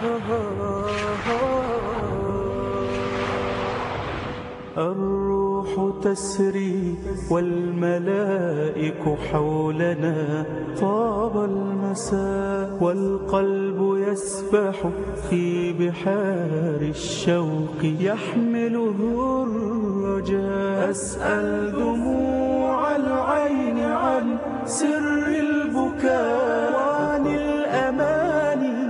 الروح تسري والملائك حولنا طاب المساء والقلب يسبح في بحار الشوق يحمله الرجاء أسأل دموع العين عن سر البكاء وعن الأماني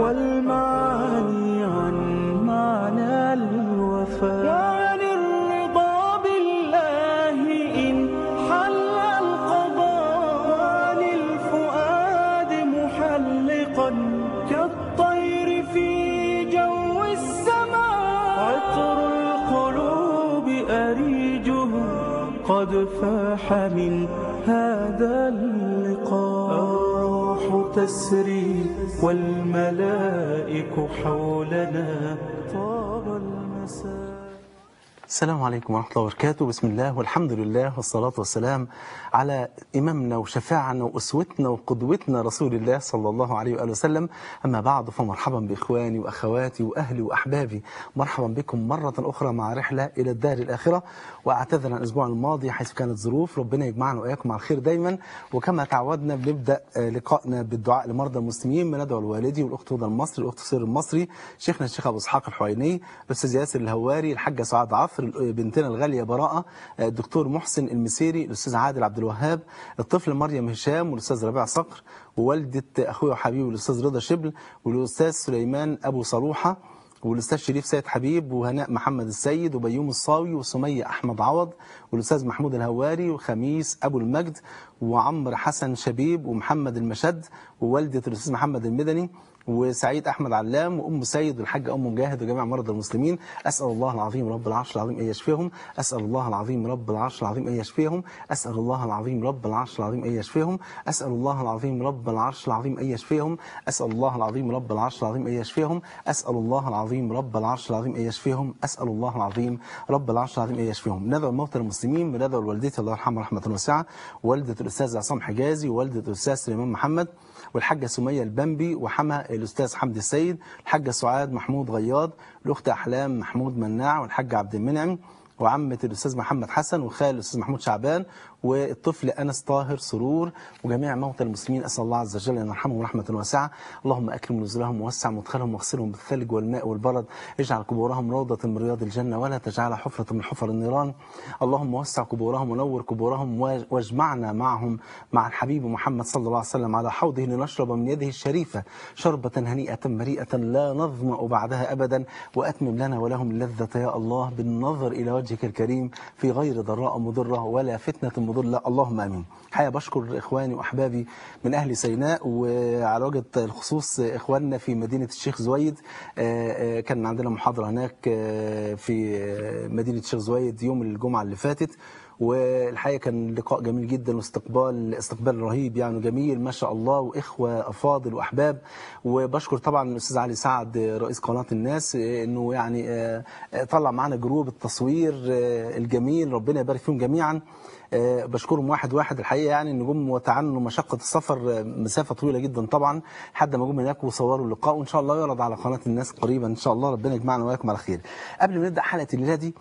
والمعاني عن معنى الوفاء وعن الرضا بالله إن حل القضاء وعن الفؤاد محلقا كالطير في جو السماء عطر القلوب أريجه قد فاح من هذا اللقاء الروح تسري والملائك حولنا طاب المساء السلام عليكم ورحمة الله وبركاته بسم الله والحمد لله والصلاة والسلام على إمامنا وشفاعنا وأسوتنا وقدوتنا رسول الله صلى الله عليه وآله وسلم أما بعد فمرحبا بإخواني وأخواتي وأهلي وأحبابي مرحبا بكم مرة أخرى مع رحلة إلى الدار الآخرة وأعتذر عن الأسبوع الماضي حيث كانت ظروف ربنا يجمعنا وإياكم على الخير دايما وكما تعودنا بنبدأ آه، لقائنا بالدعاء لمرضى المسلمين بندعو الوالدي والأخت هدى المصري الأخت سير المصري شيخنا الشيخ أبو إسحاق الحويني الأستاذ ياسر الهواري الحاجة سعاد عفر بنتنا الغالية براءة آه، الدكتور محسن المسيري الأستاذ عادل عبد الوهاب الطفل مريم هشام والأستاذ ربيع صقر ووالدة أخويا وحبيبي الأستاذ رضا شبل والأستاذ سليمان أبو صلوحة والاستاذ شريف سيد حبيب وهناء محمد السيد وبيوم الصاوي وسمية احمد عوض والاستاذ محمود الهواري وخميس ابو المجد وعمر حسن شبيب ومحمد المشد ووالده الاستاذ محمد المدني وسعيد احمد علام وام سيد والحاجه ام مجاهد وجميع مرضى المسلمين اسال الله العظيم رب العرش العظيم ان يشفيهم اسال الله العظيم رب العرش العظيم ان يشفيهم اسال الله العظيم رب العرش العظيم ان يشفيهم اسال الله العظيم رب العرش العظيم ان يشفيهم اسال الله العظيم رب العرش العظيم ان يشفيهم اسال الله العظيم رب العرش العظيم ان يشفيهم اسال الله العظيم رب العرش العظيم ان يشفيهم ندعو الموتى المسلمين بندعو لوالدتي الله يرحمها رحمه واسعه والده الاستاذ عصام حجازي ووالده الاستاذ سليمان محمد والحاجة سمية البنبي وحما الأستاذ حمدي السيد الحاجة سعاد محمود غياض الأخت أحلام محمود مناع والحاج عبد المنعم وعمة الأستاذ محمد حسن وخال الأستاذ محمود شعبان والطفل أنس طاهر سرور وجميع موتى المسلمين أسأل الله عز وجل أن يرحمهم رحمة واسعة اللهم أكرم نزلهم ووسع مدخلهم واغسلهم بالثلج والماء والبرد اجعل قبورهم روضة من رياض الجنة ولا تجعلها حفرة من حفر النيران اللهم وسع قبورهم ونور قبورهم واجمعنا معهم مع الحبيب محمد صلى الله عليه وسلم على حوضه لنشرب من يده الشريفة شربة هنيئة مريئة لا نظمأ بعدها أبدا وأتمم لنا ولهم اللذة يا الله بالنظر إلى وجهك الكريم في غير ضراء مضرة ولا فتنة مضلة اللهم امين. حقيقه بشكر اخواني واحبابي من اهل سيناء وعلى وجه الخصوص اخواننا في مدينه الشيخ زويد آه، آه، كان عندنا محاضره هناك آه، في مدينه الشيخ زويد يوم الجمعه اللي فاتت والحقيقه كان لقاء جميل جدا واستقبال استقبال رهيب يعني جميل ما شاء الله واخوه افاضل واحباب وبشكر طبعا الاستاذ علي سعد رئيس قناه الناس انه يعني طلع معانا جروب التصوير الجميل ربنا يبارك فيهم جميعا آه، بشكرهم واحد واحد الحقيقه يعني ان جم وتعنوا مشقه السفر آه، مسافه طويله جدا طبعا لحد ما جم هناك وصوروا اللقاء وان شاء الله يعرض على قناه الناس قريبا ان شاء الله ربنا يجمعنا واياكم على خير قبل ما نبدا حلقه الليله دي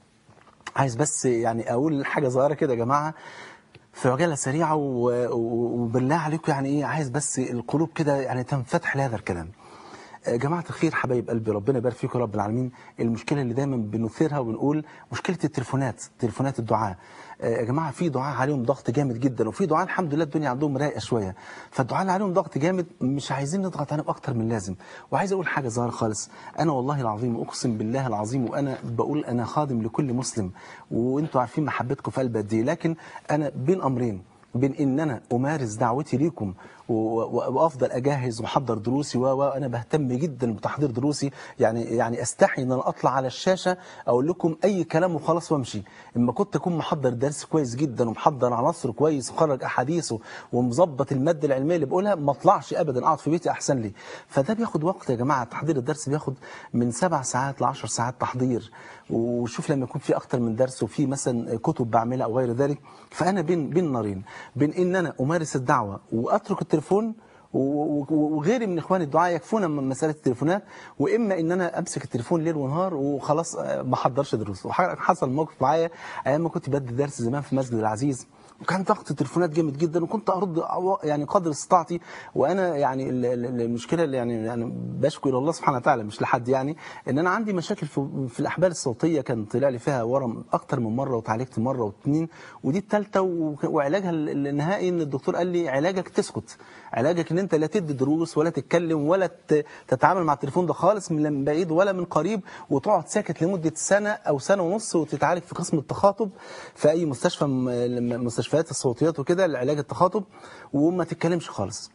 عايز بس يعني اقول حاجه صغيره كده يا جماعه في عجاله سريعه و- و- وبالله عليكم يعني ايه عايز بس القلوب كده يعني تنفتح لهذا الكلام آه، جماعة الخير حبايب قلبي ربنا يبارك فيكم يا رب العالمين المشكلة اللي دايما بنثيرها وبنقول مشكلة التليفونات تليفونات الدعاء آه، يا جماعة في دعاء عليهم ضغط جامد جدا وفي دعاء الحمد لله الدنيا عندهم رايقة شوية فالدعاء اللي عليهم ضغط جامد مش عايزين نضغط عليهم أكتر من لازم وعايز أقول حاجة صغيرة خالص أنا والله العظيم أقسم بالله العظيم وأنا بقول أنا خادم لكل مسلم وأنتوا عارفين محبتكم في قلبي قد إيه لكن أنا بين أمرين بين ان انا امارس دعوتي ليكم و- و- وافضل اجهز واحضر دروسي و- وانا بهتم جدا بتحضير دروسي يعني يعني استحي ان انا اطلع على الشاشه اقول لكم اي كلام وخلاص وامشي اما كنت اكون محضر درس كويس جدا ومحضر عناصر كويس وخرج احاديثه ومظبط الماده العلميه اللي بقولها ما اطلعش ابدا اقعد في بيتي احسن لي فده بياخد وقت يا جماعه تحضير الدرس بياخد من سبع ساعات ل 10 ساعات تحضير وشوف لما يكون في اكتر من درس وفي مثلا كتب بعملها او غير ذلك فانا بين بين نارين بين ان انا امارس الدعوه واترك التليفون و- و- وغيري من اخواني الدعاء يكفونا من مساله التليفونات واما ان انا امسك التليفون ليل ونهار وخلاص آه، ما احضرش دروس وحصل موقف معايا ايام ما كنت بدي درس زمان في مسجد العزيز وكان ضغط التليفونات جامد جدا وكنت ارد عوا- يعني قدر استطاعتي وانا يعني ال- ال- المشكله اللي يعني يعني بشكو الى الله سبحانه وتعالى مش لحد يعني ان انا عندي مشاكل في, في الاحبال الصوتيه كان طلع لي فيها ورم اكتر من مره وتعالجت مره واثنين ودي الثالثه وعلاجها ال- النهائي ان الدكتور قال لي علاجك تسكت علاجك ان انت لا تدي دروس ولا تتكلم ولا ت- تتعامل مع التليفون ده خالص من بعيد ولا من قريب وتقعد ساكت لمده سنه او سنه ونص وتتعالج في قسم التخاطب في اي مستشفى من مستشفيات الصوتيات وكده لعلاج التخاطب وما تتكلمش خالص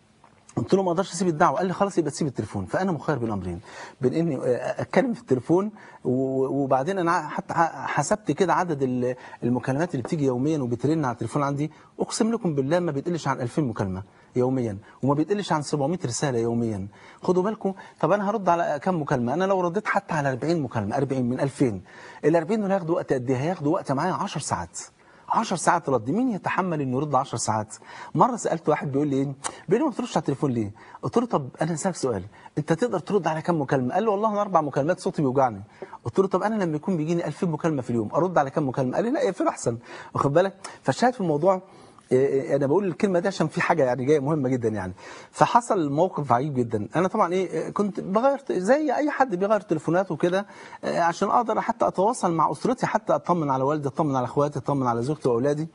قلت له ما اقدرش اسيب الدعوه قال لي خلاص يبقى تسيب التليفون فانا مخير بين امرين بين اني اتكلم في التليفون و- وبعدين انا حتى حسبت كده عدد ال- المكالمات اللي بتيجي يوميا وبترن على التليفون عندي اقسم لكم بالله ما بيتقلش عن 2000 مكالمه يوميا وما بيتقلش عن 700 رساله يوميا خدوا بالكم طب انا هرد على كم مكالمه انا لو رديت حتى على 40 مكالمه 40 من 2000 ال 40 دول هياخدوا وقت قد ايه هياخدوا وقت معايا 10 ساعات 10 ساعات رد مين يتحمل انه يرد 10 ساعات مره سالت واحد بيقول لي ايه بيقول لي ما بتردش على التليفون ليه قلت له طب انا هسالك سؤال انت تقدر ترد على كم مكالمه قال لي والله انا اربع مكالمات صوتي بيوجعني قلت له طب انا لما يكون بيجيني 2000 مكالمه في اليوم ارد على كم مكالمه قال لي لا يقفل احسن واخد بالك فالشاهد في الموضوع إيه إيه انا بقول الكلمه دي عشان في حاجه يعني جايه مهمه جدا يعني فحصل موقف عجيب جدا انا طبعا ايه إيه، كنت بغير زي اي حد بيغير تليفونات وكده إيه، عشان اقدر حتى اتواصل مع اسرتي حتى اطمن على والدي اطمن على اخواتي اطمن على زوجتي واولادي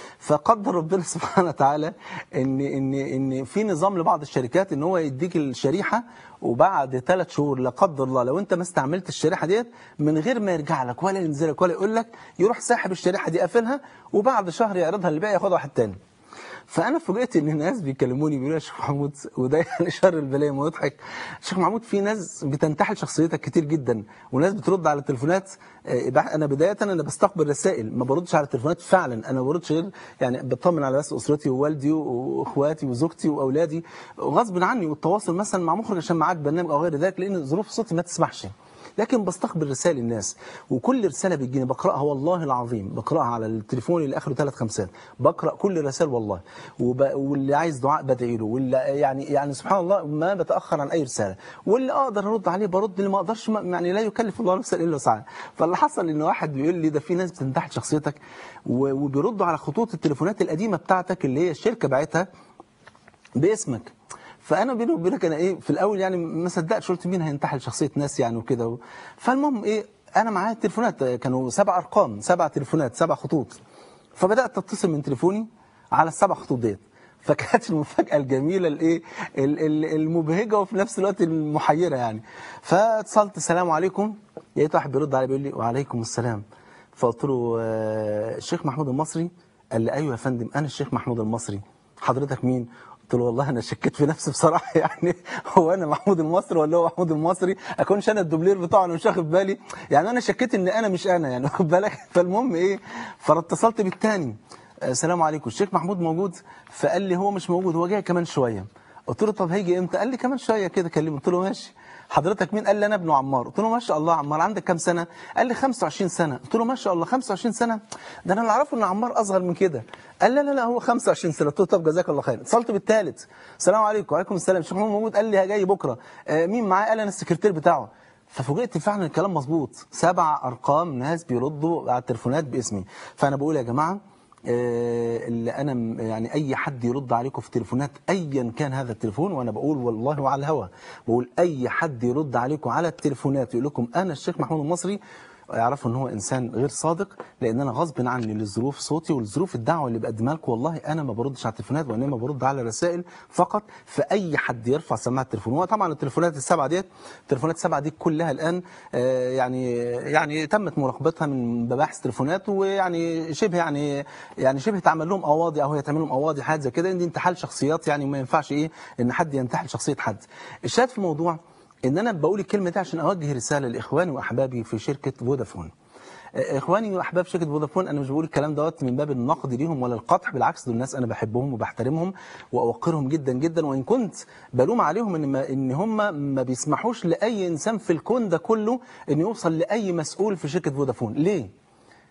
فقدر ربنا سبحانه وتعالى ان ان ان في نظام لبعض الشركات ان هو يديك الشريحه وبعد ثلاث شهور لا قدر الله لو انت ما استعملت الشريحه ديت من غير ما يرجع لك ولا ينزلك ولا يقول لك يروح ساحب الشريحه دي قافلها وبعد شهر يعرضها للبيع ياخدها واحد تاني فانا فوجئت ان الناس بيكلموني بيقولوا يا شيخ محمود وده يعني شر البلايا ما يضحك شيخ محمود في ناس بتنتحل شخصيتك كتير جدا وناس بترد على التليفونات آه، بح- انا بدايه انا بستقبل رسائل ما بردش على التليفونات فعلا انا ما بردش غير يعني بطمن على بس اسرتي ووالدي واخواتي وزوجتي واولادي غصب عني والتواصل مثلا مع مخرج عشان معاك برنامج او غير ذلك لان ظروف صوتي ما تسمحش لكن بستقبل رسائل الناس وكل رساله بتجيني بقراها والله العظيم بقراها على التليفون اللي اخره ثلاث خمسات بقرا كل رسائل والله وب... واللي عايز دعاء بدعي له واللي يعني يعني سبحان الله ما بتاخر عن اي رساله واللي اقدر ارد عليه برد اللي ما اقدرش ما يعني لا يكلف الله نفسا الا وسعها فاللي حصل ان واحد بيقول لي ده في ناس بتنتحل شخصيتك و... وبيردوا على خطوط التليفونات القديمه بتاعتك اللي هي الشركه باعتها باسمك فانا بيني وبينك انا ايه في الاول يعني ما صدقتش قلت مين هينتحل شخصيه ناس يعني وكده و... فالمهم ايه انا معايا التليفونات كانوا سبع ارقام سبع تليفونات سبع خطوط فبدات اتصل من تليفوني على السبع خطوط ديت فكانت المفاجاه الجميله الايه ال- ال- المبهجه وفي نفس الوقت المحيره يعني فاتصلت السلام عليكم لقيت واحد بيرد علي بيقول لي وعليكم السلام فقلت له آه، الشيخ محمود المصري قال لي ايوه يا فندم انا الشيخ محمود المصري حضرتك مين قلت له والله انا شكيت في نفسي بصراحه يعني هو انا محمود المصري ولا هو محمود المصري اكونش انا الدوبلير بتاعه انا مش واخد بالي يعني انا شكيت ان انا مش انا يعني واخد بالك فالمهم ايه فاتصلت بالتاني آه، السلام عليكم الشيخ محمود موجود فقال لي هو مش موجود هو جاي كمان شويه قلت له طب هيجي امتى قال لي كمان شويه كده كلمه قلت له ماشي حضرتك مين قال لي انا ابن عمار قلت له ما شاء الله عمار عندك كام سنه قال لي 25 سنه قلت له ما شاء الله 25 سنه ده انا اللي اعرفه ان عمار اصغر من كده قال لا لا لا هو 25 سنه قلت له طب جزاك الله خير اتصلت بالثالث السلام عليكم وعليكم السلام الشيخ محمود موجود قال لي جاي بكره آه مين معاه قال انا السكرتير بتاعه ففوجئت فعلا الكلام مظبوط سبع ارقام ناس بيردوا على التليفونات باسمي فانا بقول يا جماعه آه، اللي انا م- يعني اي حد يرد عليكم في تليفونات ايا كان هذا التليفون وانا بقول والله وعلى الهوا بقول اي حد يرد عليكم على التليفونات يقول لكم انا الشيخ محمود المصري يعرفوا ان هو انسان غير صادق لان انا غصب عني لظروف صوتي ولظروف الدعوه اللي بقدمها لكم والله انا ما بردش على التليفونات وانما برد على رسائل فقط فاي حد يرفع سماعه التليفون هو طبعا التليفونات السبعه ديت التليفونات السبعه دي كلها الان آه، يعني يعني تمت مراقبتها من مباحث تليفونات ويعني شبه يعني يعني شبه تعمل لهم قواضي او هي تعمل لهم قواضي حاجه زي كده ان دي انتحال شخصيات يعني وما ينفعش ايه ان حد ينتحل شخصيه حد الشاهد في الموضوع ان انا بقول الكلمه دي عشان اوجه رساله لاخواني واحبابي في شركه فودافون اخواني واحباب شركه فودافون انا مش بقول الكلام دوت من باب النقد ليهم ولا القطع بالعكس دول ناس انا بحبهم وبحترمهم واوقرهم جدا جدا وان كنت بلوم عليهم ان ما ان هم ما بيسمحوش لاي انسان في الكون ده كله ان يوصل لاي مسؤول في شركه فودافون ليه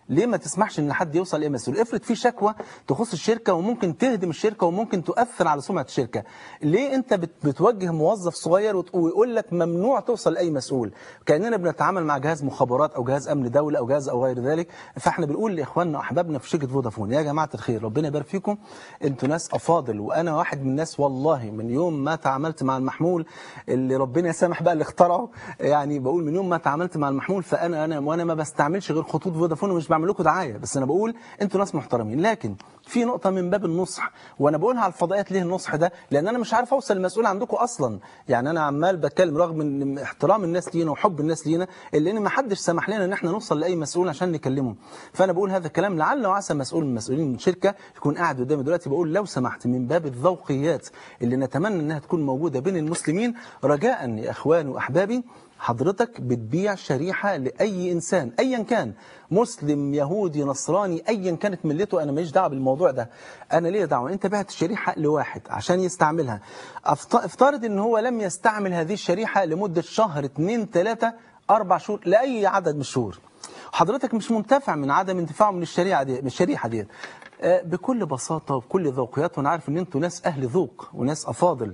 ليه ما تسمحش ان حد يوصل لاي مسؤول افرض في شكوى تخص الشركه وممكن تهدم الشركه وممكن تؤثر على سمعه الشركه ليه انت بت- بتوجه موظف صغير وت- ويقول لك ممنوع توصل لاي مسؤول كاننا بنتعامل مع جهاز مخابرات او جهاز امن دوله او جهاز او غير ذلك فاحنا بنقول لاخواننا واحبابنا في شركه فودافون يا جماعه الخير ربنا يبارك فيكم انتوا ناس افاضل وانا واحد من الناس والله من يوم ما تعاملت مع المحمول اللي ربنا يسامح بقى اللي اخترعه يعني بقول من يوم ما تعاملت مع المحمول فانا انا وانا ما بستعملش غير خطوط فودافون ومش بعمل لكم دعايه بس انا بقول انتوا ناس محترمين لكن في نقطه من باب النصح وانا بقولها على الفضائيات ليه النصح ده لان انا مش عارف اوصل للمسؤول عندكم اصلا يعني انا عمال بتكلم رغم من احترام الناس لينا وحب الناس لينا الا ان ما حدش سمح لنا ان احنا نوصل لاي مسؤول عشان نكلمه فانا بقول هذا الكلام لعل وعسى مسؤول من مسؤولين الشركه يكون قاعد قدامي دلوقتي بقول لو سمحت من باب الذوقيات اللي نتمنى انها تكون موجوده بين المسلمين رجاء يا اخواني واحبابي حضرتك بتبيع شريحة لأي إنسان أيا كان مسلم يهودي نصراني أيا كانت ملته أنا ماليش دعوه بالموضوع ده أنا ليه دعوة أنت بعت الشريحة لواحد عشان يستعملها أفت- افترض أن هو لم يستعمل هذه الشريحة لمدة شهر اتنين تلاتة أربع شهور لأي عدد من الشهور حضرتك مش منتفع من عدم انتفاعه من الشريعة دي من الشريحة دي آه، بكل بساطة وبكل ذوقيات وأنا عارف أن أنتوا ناس أهل ذوق وناس أفاضل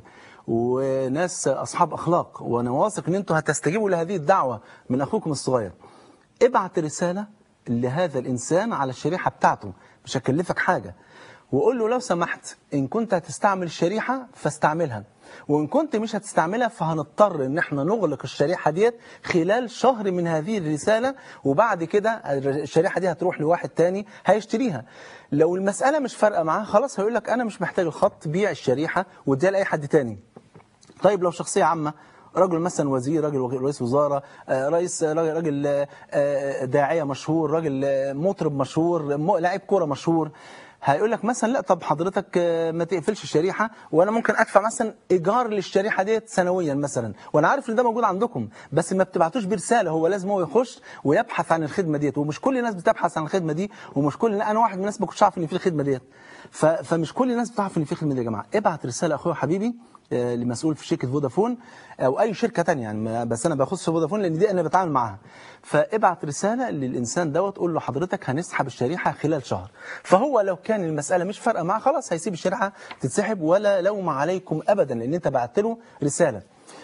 وناس أصحاب أخلاق وأنا واثق أن أنتوا هتستجيبوا لهذه الدعوة من أخوكم الصغير ابعت رسالة لهذا الإنسان على الشريحة بتاعته مش هكلفك حاجة وقول له لو سمحت إن كنت هتستعمل الشريحة فاستعملها وإن كنت مش هتستعملها فهنضطر إن احنا نغلق الشريحة ديت خلال شهر من هذه الرسالة وبعد كده الشريحة دي هتروح لواحد تاني هيشتريها لو المسألة مش فارقة معاه خلاص هيقول لك أنا مش محتاج الخط بيع الشريحة واديها لأي حد تاني طيب لو شخصية عامة رجل مثلا وزير راجل وغ- رئيس وزارة آه، رئيس راجل, راجل آه، آه، داعية مشهور راجل آه، مطرب مشهور م- لاعب كورة مشهور هيقول لك مثلا لا طب حضرتك آه، ما تقفلش الشريحة وانا ممكن ادفع مثلا ايجار للشريحة ديت سنويا مثلا وانا عارف ان ده موجود عندكم بس ما بتبعتوش برسالة هو لازم هو يخش ويبحث عن الخدمة ديت ومش كل الناس بتبحث عن الخدمة دي ومش كل انا واحد من الناس ما كنتش عارف ان في الخدمة ديت ف- فمش كل الناس بتعرف ان في خدمة دي يا جماعة ابعت رسالة اخويا حبيبي آه، لمسؤول في شركه فودافون او اي شركه تانية يعني ما- بس انا بخص في فودافون لان دي انا بتعامل معاها فابعت رساله للانسان دوت قول له حضرتك هنسحب الشريحه خلال شهر فهو لو كان المساله مش فارقه معاه خلاص هيسيب الشريحه تتسحب ولا لوم عليكم ابدا لان انت بعت له رساله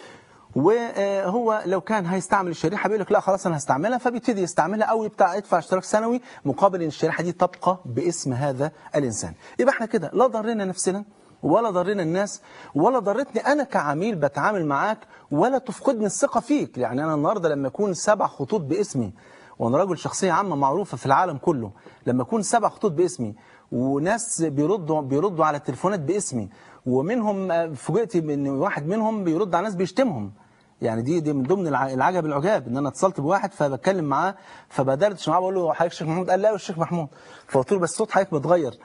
وهو لو كان هيستعمل الشريحه بيقول لك لا خلاص انا هستعملها فبيبتدي يستعملها او يبتاع يدفع اشتراك سنوي مقابل ان الشريحه دي تبقى باسم هذا الانسان يبقى احنا كده لا ضرنا نفسنا ولا ضرنا الناس ولا ضرتني انا كعميل بتعامل معاك ولا تفقدني الثقه فيك يعني انا النهارده لما يكون سبع خطوط باسمي وانا راجل شخصيه عامه معروفه في العالم كله لما يكون سبع خطوط باسمي وناس بيردوا بيردوا على التليفونات باسمي ومنهم آه، فوجئت ان واحد منهم بيرد على ناس بيشتمهم يعني دي دي من ضمن الع- العجب العجاب ان انا اتصلت بواحد فبتكلم معاه فبدردش معاه بقول له حضرتك الشيخ محمود قال لا يا الشيخ محمود فقلت له بس صوت حضرتك متغير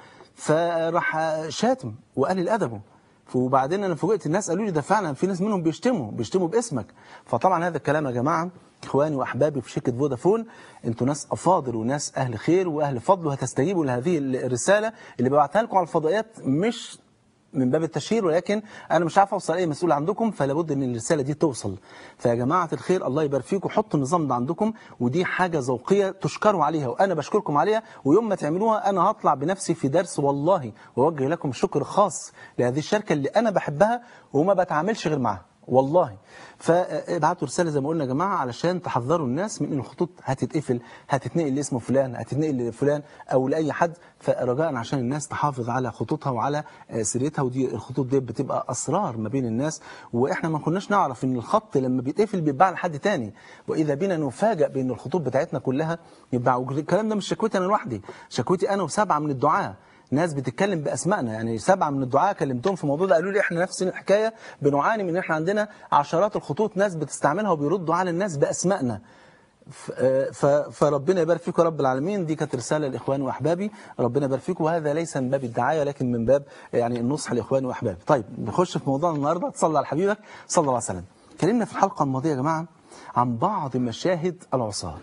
فراح شاتم وقلل ادبه وبعدين انا فوجئت الناس قالوا لي ده فعلا في ناس منهم بيشتموا بيشتموا باسمك فطبعا هذا الكلام يا جماعه اخواني واحبابي في شركه فودافون انتوا ناس افاضل وناس اهل خير واهل فضل وهتستجيبوا لهذه الرساله اللي ببعتها لكم على الفضائيات مش من باب التشهير ولكن انا مش عارف اوصل اي مسؤول عندكم فلا بد ان الرساله دي توصل فيا جماعه الخير الله يبارك فيكم حطوا النظام ده عندكم ودي حاجه ذوقيه تشكروا عليها وانا بشكركم عليها ويوم ما تعملوها انا هطلع بنفسي في درس والله واوجه لكم شكر خاص لهذه الشركه اللي انا بحبها وما بتعاملش غير معاها والله فابعتوا رساله زي ما قلنا يا جماعه علشان تحذروا الناس من ان الخطوط هتتقفل هتتنقل لاسم فلان هتتنقل لفلان او لاي حد فرجاء عشان الناس تحافظ على خطوطها وعلى آه، سريتها ودي الخطوط دي بتبقى اسرار ما بين الناس واحنا ما كناش نعرف ان الخط لما بيتقفل بيتباع لحد تاني واذا بينا نفاجئ بان الخطوط بتاعتنا كلها يتباع الكلام ده مش شكوتي انا لوحدي شكوتي انا وسبعه من الدعاه ناس بتتكلم باسمائنا يعني سبعه من الدعاه كلمتهم في الموضوع ده قالوا لي احنا نفس الحكايه بنعاني من ان احنا عندنا عشرات الخطوط ناس بتستعملها وبيردوا على الناس باسمائنا ف- آه، ف- فربنا يبارك فيكم يا رب العالمين دي كانت رساله لاخواني واحبابي ربنا يبارك فيكم وهذا ليس من باب الدعايه لكن من باب يعني النصح لاخواني واحبابي طيب نخش في موضوعنا النهارده تصلي على حبيبك صلى الله عليه وسلم اتكلمنا في الحلقه الماضيه يا جماعه عن بعض مشاهد العصاه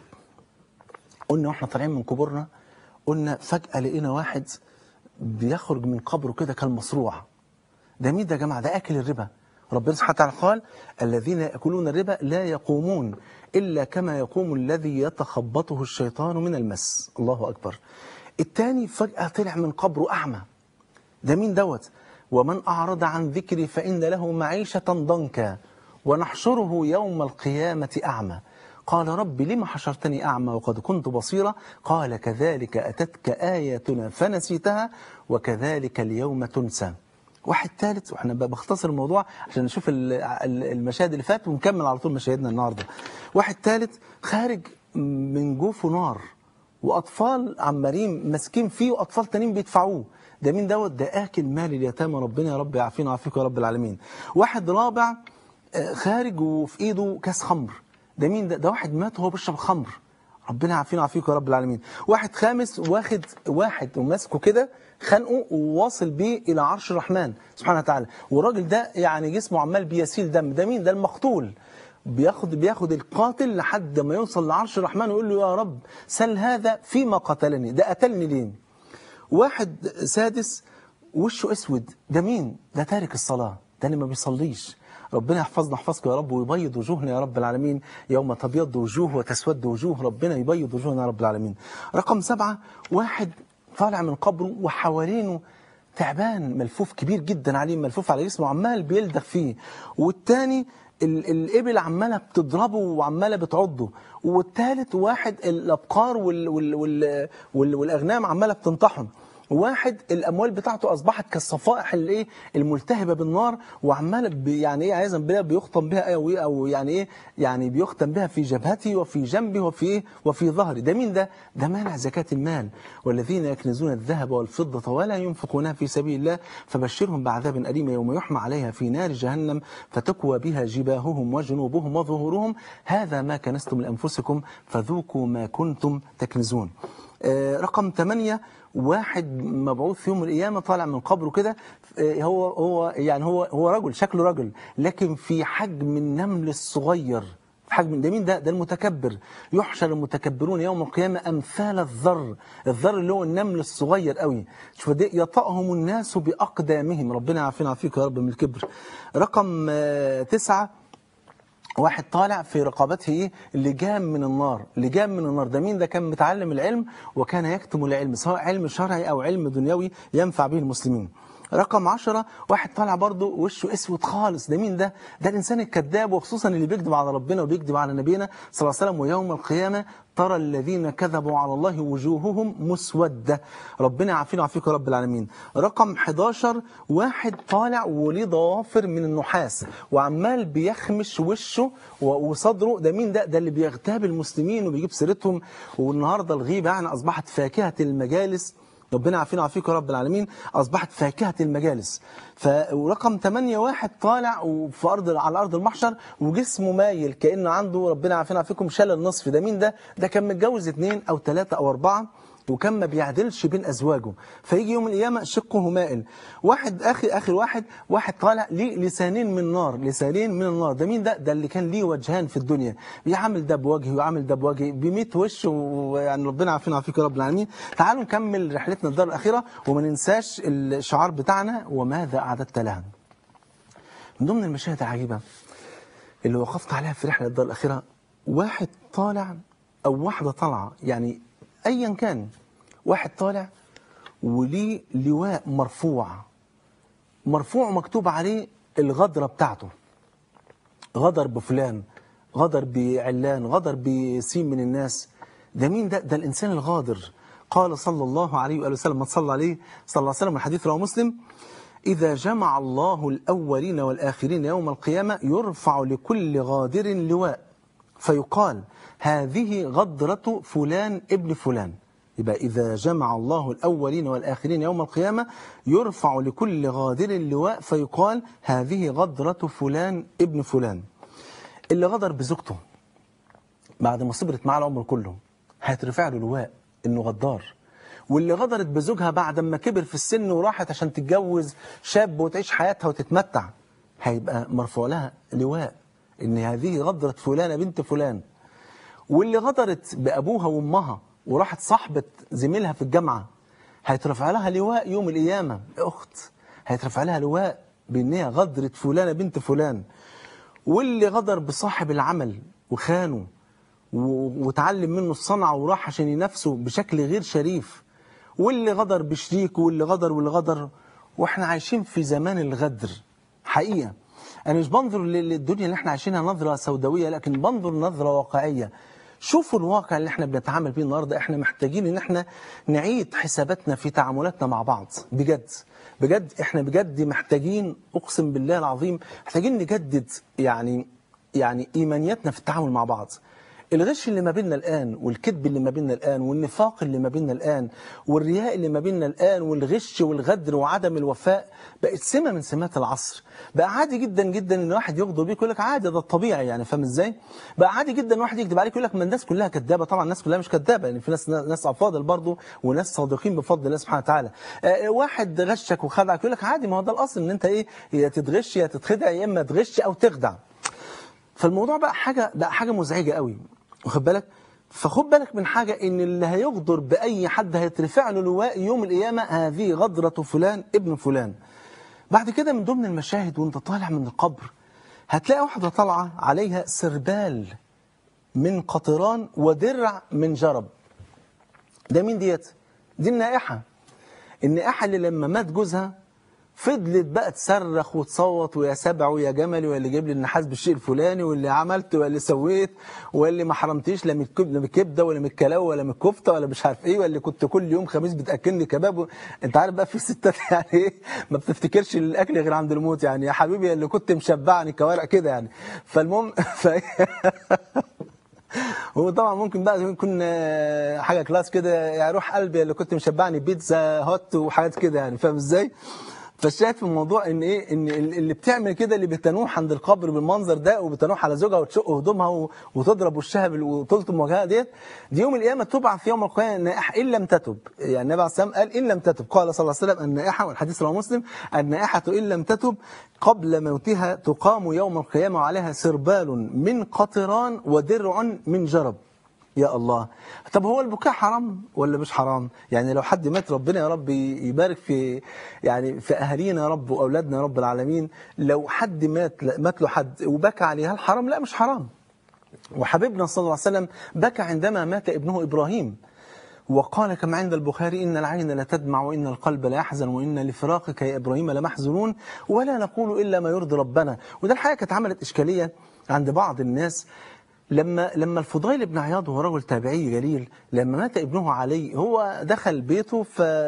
قلنا واحنا طالعين من قبورنا قلنا فجأة لقينا واحد بيخرج من قبره كده كالمصروع ده مين ده يا جماعة ده أكل الربا ربنا سبحانه وتعالى قال الذين يأكلون الربا لا يقومون إلا كما يقوم الذي يتخبطه الشيطان من المس الله أكبر التاني فجأة طلع من قبره أعمى ده مين دوت ومن أعرض عن ذكري فإن له معيشة ضنكا ونحشره يوم القيامة أعمى قال رب لم حشرتني أعمى وقد كنت بصيرا قال كذلك أتتك آياتنا فنسيتها وكذلك اليوم تنسى واحد ثالث واحنا ب- بختصر الموضوع عشان نشوف ال- ال- المشاهد اللي فات ونكمل على طول مشاهدنا النهارده واحد ثالث خارج من جوفه نار واطفال عمالين ماسكين فيه واطفال تانيين بيدفعوه ده مين دوت ده اكل مال اليتامى ربنا يا رب يعافينا ويعافيك يا رب العالمين واحد رابع آه، خارج وفي ايده كاس خمر ده مين ده ده واحد مات وهو بيشرب خمر ربنا يعافينا ويعافيك يا رب العالمين واحد خامس واخد واحد وماسكه كده خانقه وواصل بيه الى عرش الرحمن سبحانه وتعالى والراجل ده يعني جسمه عمال بيسيل دم ده مين ده المقتول بياخد بياخد القاتل لحد ما يوصل لعرش الرحمن ويقول له يا رب سل هذا فيما قتلني ده قتلني ليه واحد سادس وشه اسود ده مين ده تارك الصلاة ده اللي ما بيصليش ربنا يحفظنا يحفظك يا رب ويبيض وجوهنا يا رب العالمين يوم تبيض وجوه وتسود وجوه ربنا يبيض وجوهنا يا رب العالمين رقم سبعة واحد طالع من قبره وحوالينه تعبان ملفوف كبير جدا عليه ملفوف على جسمه عمال بيلدغ فيه والتاني ال- الإبل عمالة بتضربه وعمالة بتعضه والتالت واحد الأبقار وال وال وال وال والأغنام عمالة بتنطحن واحد الاموال بتاعته اصبحت كالصفائح الايه الملتهبه بالنار وعماله ب- يعني ايه عايزا بها بيختم بها او إيه او يعني ايه يعني بيختم بها في جبهتي وفي جنبي وفي ايه وفي ظهري ده مين ده ده مانع زكاه المال والذين يكنزون الذهب والفضه ولا ينفقونها في سبيل الله فبشرهم بعذاب اليم يوم يحمى عليها في نار جهنم فتكوى بها جباههم وجنوبهم وظهورهم هذا ما كنستم لانفسكم فذوقوا ما كنتم تكنزون آه، رقم 8 واحد مبعوث في يوم القيامه طالع من قبره كده آه، هو هو يعني هو هو رجل شكله رجل لكن في حجم النمل الصغير في حجم ده مين ده ده المتكبر يحشر المتكبرون يوم القيامه امثال الذر الذر اللي هو النمل الصغير قوي شوف ده يطأهم الناس باقدامهم ربنا يعافينا ويعافيك يا رب من الكبر رقم آه، تسعة واحد طالع في رقبته ايه لجام من النار لجام من النار ده مين ده كان متعلم العلم وكان يكتم العلم سواء علم شرعي او علم دنيوي ينفع به المسلمين رقم عشرة واحد طالع برضه وشه اسود خالص ده مين ده ده الانسان الكذاب وخصوصا اللي بيكذب على ربنا وبيكذب على نبينا صلى الله عليه وسلم ويوم القيامه ترى الذين كذبوا على الله وجوههم مسودة ربنا يعافينا ويعافيك يا رب العالمين رقم 11 واحد طالع وليه ضوافر من النحاس وعمال بيخمش وشه و- وصدره ده مين ده ده اللي بيغتاب المسلمين وبيجيب سيرتهم والنهارده الغيبة يعني أصبحت فاكهة المجالس ربنا يعافينا ويعافيك يا رب العالمين اصبحت فاكهه المجالس ف ورقم 8 واحد طالع وفي ارض على ارض المحشر وجسمه مايل كانه عنده ربنا يعافينا ويعافيكم شلل نصف ده مين ده ده كان متجوز اثنين او ثلاثه او اربعه وكان ما بيعدلش بين ازواجه فيجي يوم القيامه شقه مائل واحد اخر اخر واحد واحد طالع ليه لسانين من نار لسانين من النار ده مين ده ده اللي كان ليه وجهان في الدنيا بيعمل ده بوجهه ويعمل ده بوجهه بميت وش ويعني ربنا يعافينا ويعافيك يا رب العالمين تعالوا نكمل رحلتنا الدار الاخيره وما ننساش الشعار بتاعنا وماذا اعددت لها من ضمن المشاهد العجيبه اللي وقفت عليها في رحله الدار الاخيره واحد طالع او واحده طالعه يعني ايا كان واحد طالع وليه لواء مرفوع مرفوع مكتوب عليه الغدره بتاعته غدر بفلان غدر بعلان غدر بسين من الناس ده مين ده ده الانسان الغادر قال صلى الله عليه واله وسلم ما صلى عليه صلى الله عليه وسلم الحديث رواه مسلم إذا جمع الله الأولين والآخرين يوم القيامة يرفع لكل غادر لواء فيقال هذه غدرة فلان ابن فلان يبقى إذا جمع الله الأولين والآخرين يوم القيامة يرفع لكل غادر لواء فيقال هذه غدرة فلان ابن فلان اللي غدر بزوجته بعد ما صبرت معاه العمر كله هيترفع له لواء انه غدار واللي غدرت بزوجها بعد ما كبر في السن وراحت عشان تتجوز شاب وتعيش حياتها وتتمتع هيبقى مرفوع لها لواء ان هذه غدرت فلانة بنت فلان واللي غدرت بأبوها وأمها وراحت صاحبة زميلها في الجامعة هيترفع لها لواء يوم القيامة يا أخت هيترفع لها لواء بان هي غدرت فلانه بنت فلان واللي غدر بصاحب العمل وخانه و- وتعلم منه الصنعة وراح عشان ينافسه بشكل غير شريف واللي غدر بشريكه واللي غدر واللي غدر واحنا عايشين في زمان الغدر حقيقة انا مش بنظر لل- للدنيا اللي احنا عايشينها نظرة سوداوية لكن بنظر نظرة واقعية شوفوا الواقع اللي احنا بنتعامل بيه النهارده احنا محتاجين ان احنا نعيد حساباتنا في تعاملاتنا مع بعض بجد بجد احنا بجد محتاجين اقسم بالله العظيم محتاجين نجدد يعني يعني ايمانياتنا في التعامل مع بعض الغش اللي ما بيننا الآن والكذب اللي ما بيننا الآن والنفاق اللي ما بيننا الآن والرياء اللي ما بيننا الآن والغش والغدر وعدم الوفاء بقت سمة من سمات العصر بقى عادي جدا جدا ان واحد يغدر بيك يقول لك عادي ده الطبيعي يعني فاهم ازاي بقى عادي جدا واحد يكذب عليك يقول لك ما الناس كلها كذابه طبعا الناس كلها مش كذابه يعني في ناس ناس افاضل برضه وناس صادقين بفضل الله سبحانه وتعالى آه، واحد غشك وخدعك يقول لك عادي ما هو ده الاصل ان انت ايه يا تتغش يا تتخدع يا اما تغش او تخدع فالموضوع بقى حاجة بقى حاجة مزعجة قوي واخد بالك فخد بالك من حاجة ان اللي هيغدر بأي حد هيترفع له لواء يوم القيامة هذه غدرة فلان ابن فلان بعد كده من ضمن المشاهد وانت طالع من القبر هتلاقي واحدة طالعة عليها سربال من قطران ودرع من جرب ده مين ديت دي النائحة النائحة اللي لما مات جوزها فضلت بقى تصرخ وتصوت ويا سبع ويا جمل واللي جاب لي النحاس بالشيء الفلاني واللي عملت واللي سويت واللي ما حرمتيش لا من الكب- لا من الكبده ولا من الكلاوه ولا من الكفته ولا مش عارف ايه واللي كنت كل يوم خميس بتاكلني كباب و... انت عارف بقى في ستات يعني ايه ما بتفتكرش الاكل غير عند الموت يعني يا حبيبي اللي كنت مشبعني كوارع كده يعني فالمهم ف... هو طبعا ممكن بقى يكون آه، حاجه كلاس كده يعني روح قلبي اللي كنت مشبعني بيتزا هوت وحاجات كده يعني فاهم ازاي؟ فالشاهد في الموضوع ان ايه ان اللي بتعمل كده اللي بتنوح عند القبر بالمنظر ده وبتنوح على زوجها وتشق هدومها و- وتضرب وشها بال- وتلطم وجهها ديت دي يوم القيامه تبعث في يوم القيامه النائحه ان لم تتب يعني النبي عليه الصلاه والسلام قال ان لم تتب قال صلى الله عليه وسلم النائحه والحديث رواه مسلم النائحه ان لم تتب قبل موتها تقام يوم القيامه وعليها سربال من قطران ودرع من جرب يا الله طب هو البكاء حرام ولا مش حرام يعني لو حد مات ربنا يا رب يبارك في يعني في اهالينا يا رب واولادنا يا رب العالمين لو حد مات مات له حد وبكى عليه هل حرام لا مش حرام وحبيبنا صلى الله عليه وسلم بكى عندما مات ابنه ابراهيم وقال كما عند البخاري إن العين لا تدمع وإن القلب لا يحزن وإن لفراقك يا إبراهيم لمحزونون ولا نقول إلا ما يرضي ربنا وده الحقيقة كانت عملت إشكالية عند بعض الناس لما لما الفضيل بن عياض وهو رجل تابعي جليل لما مات ابنه علي هو دخل بيته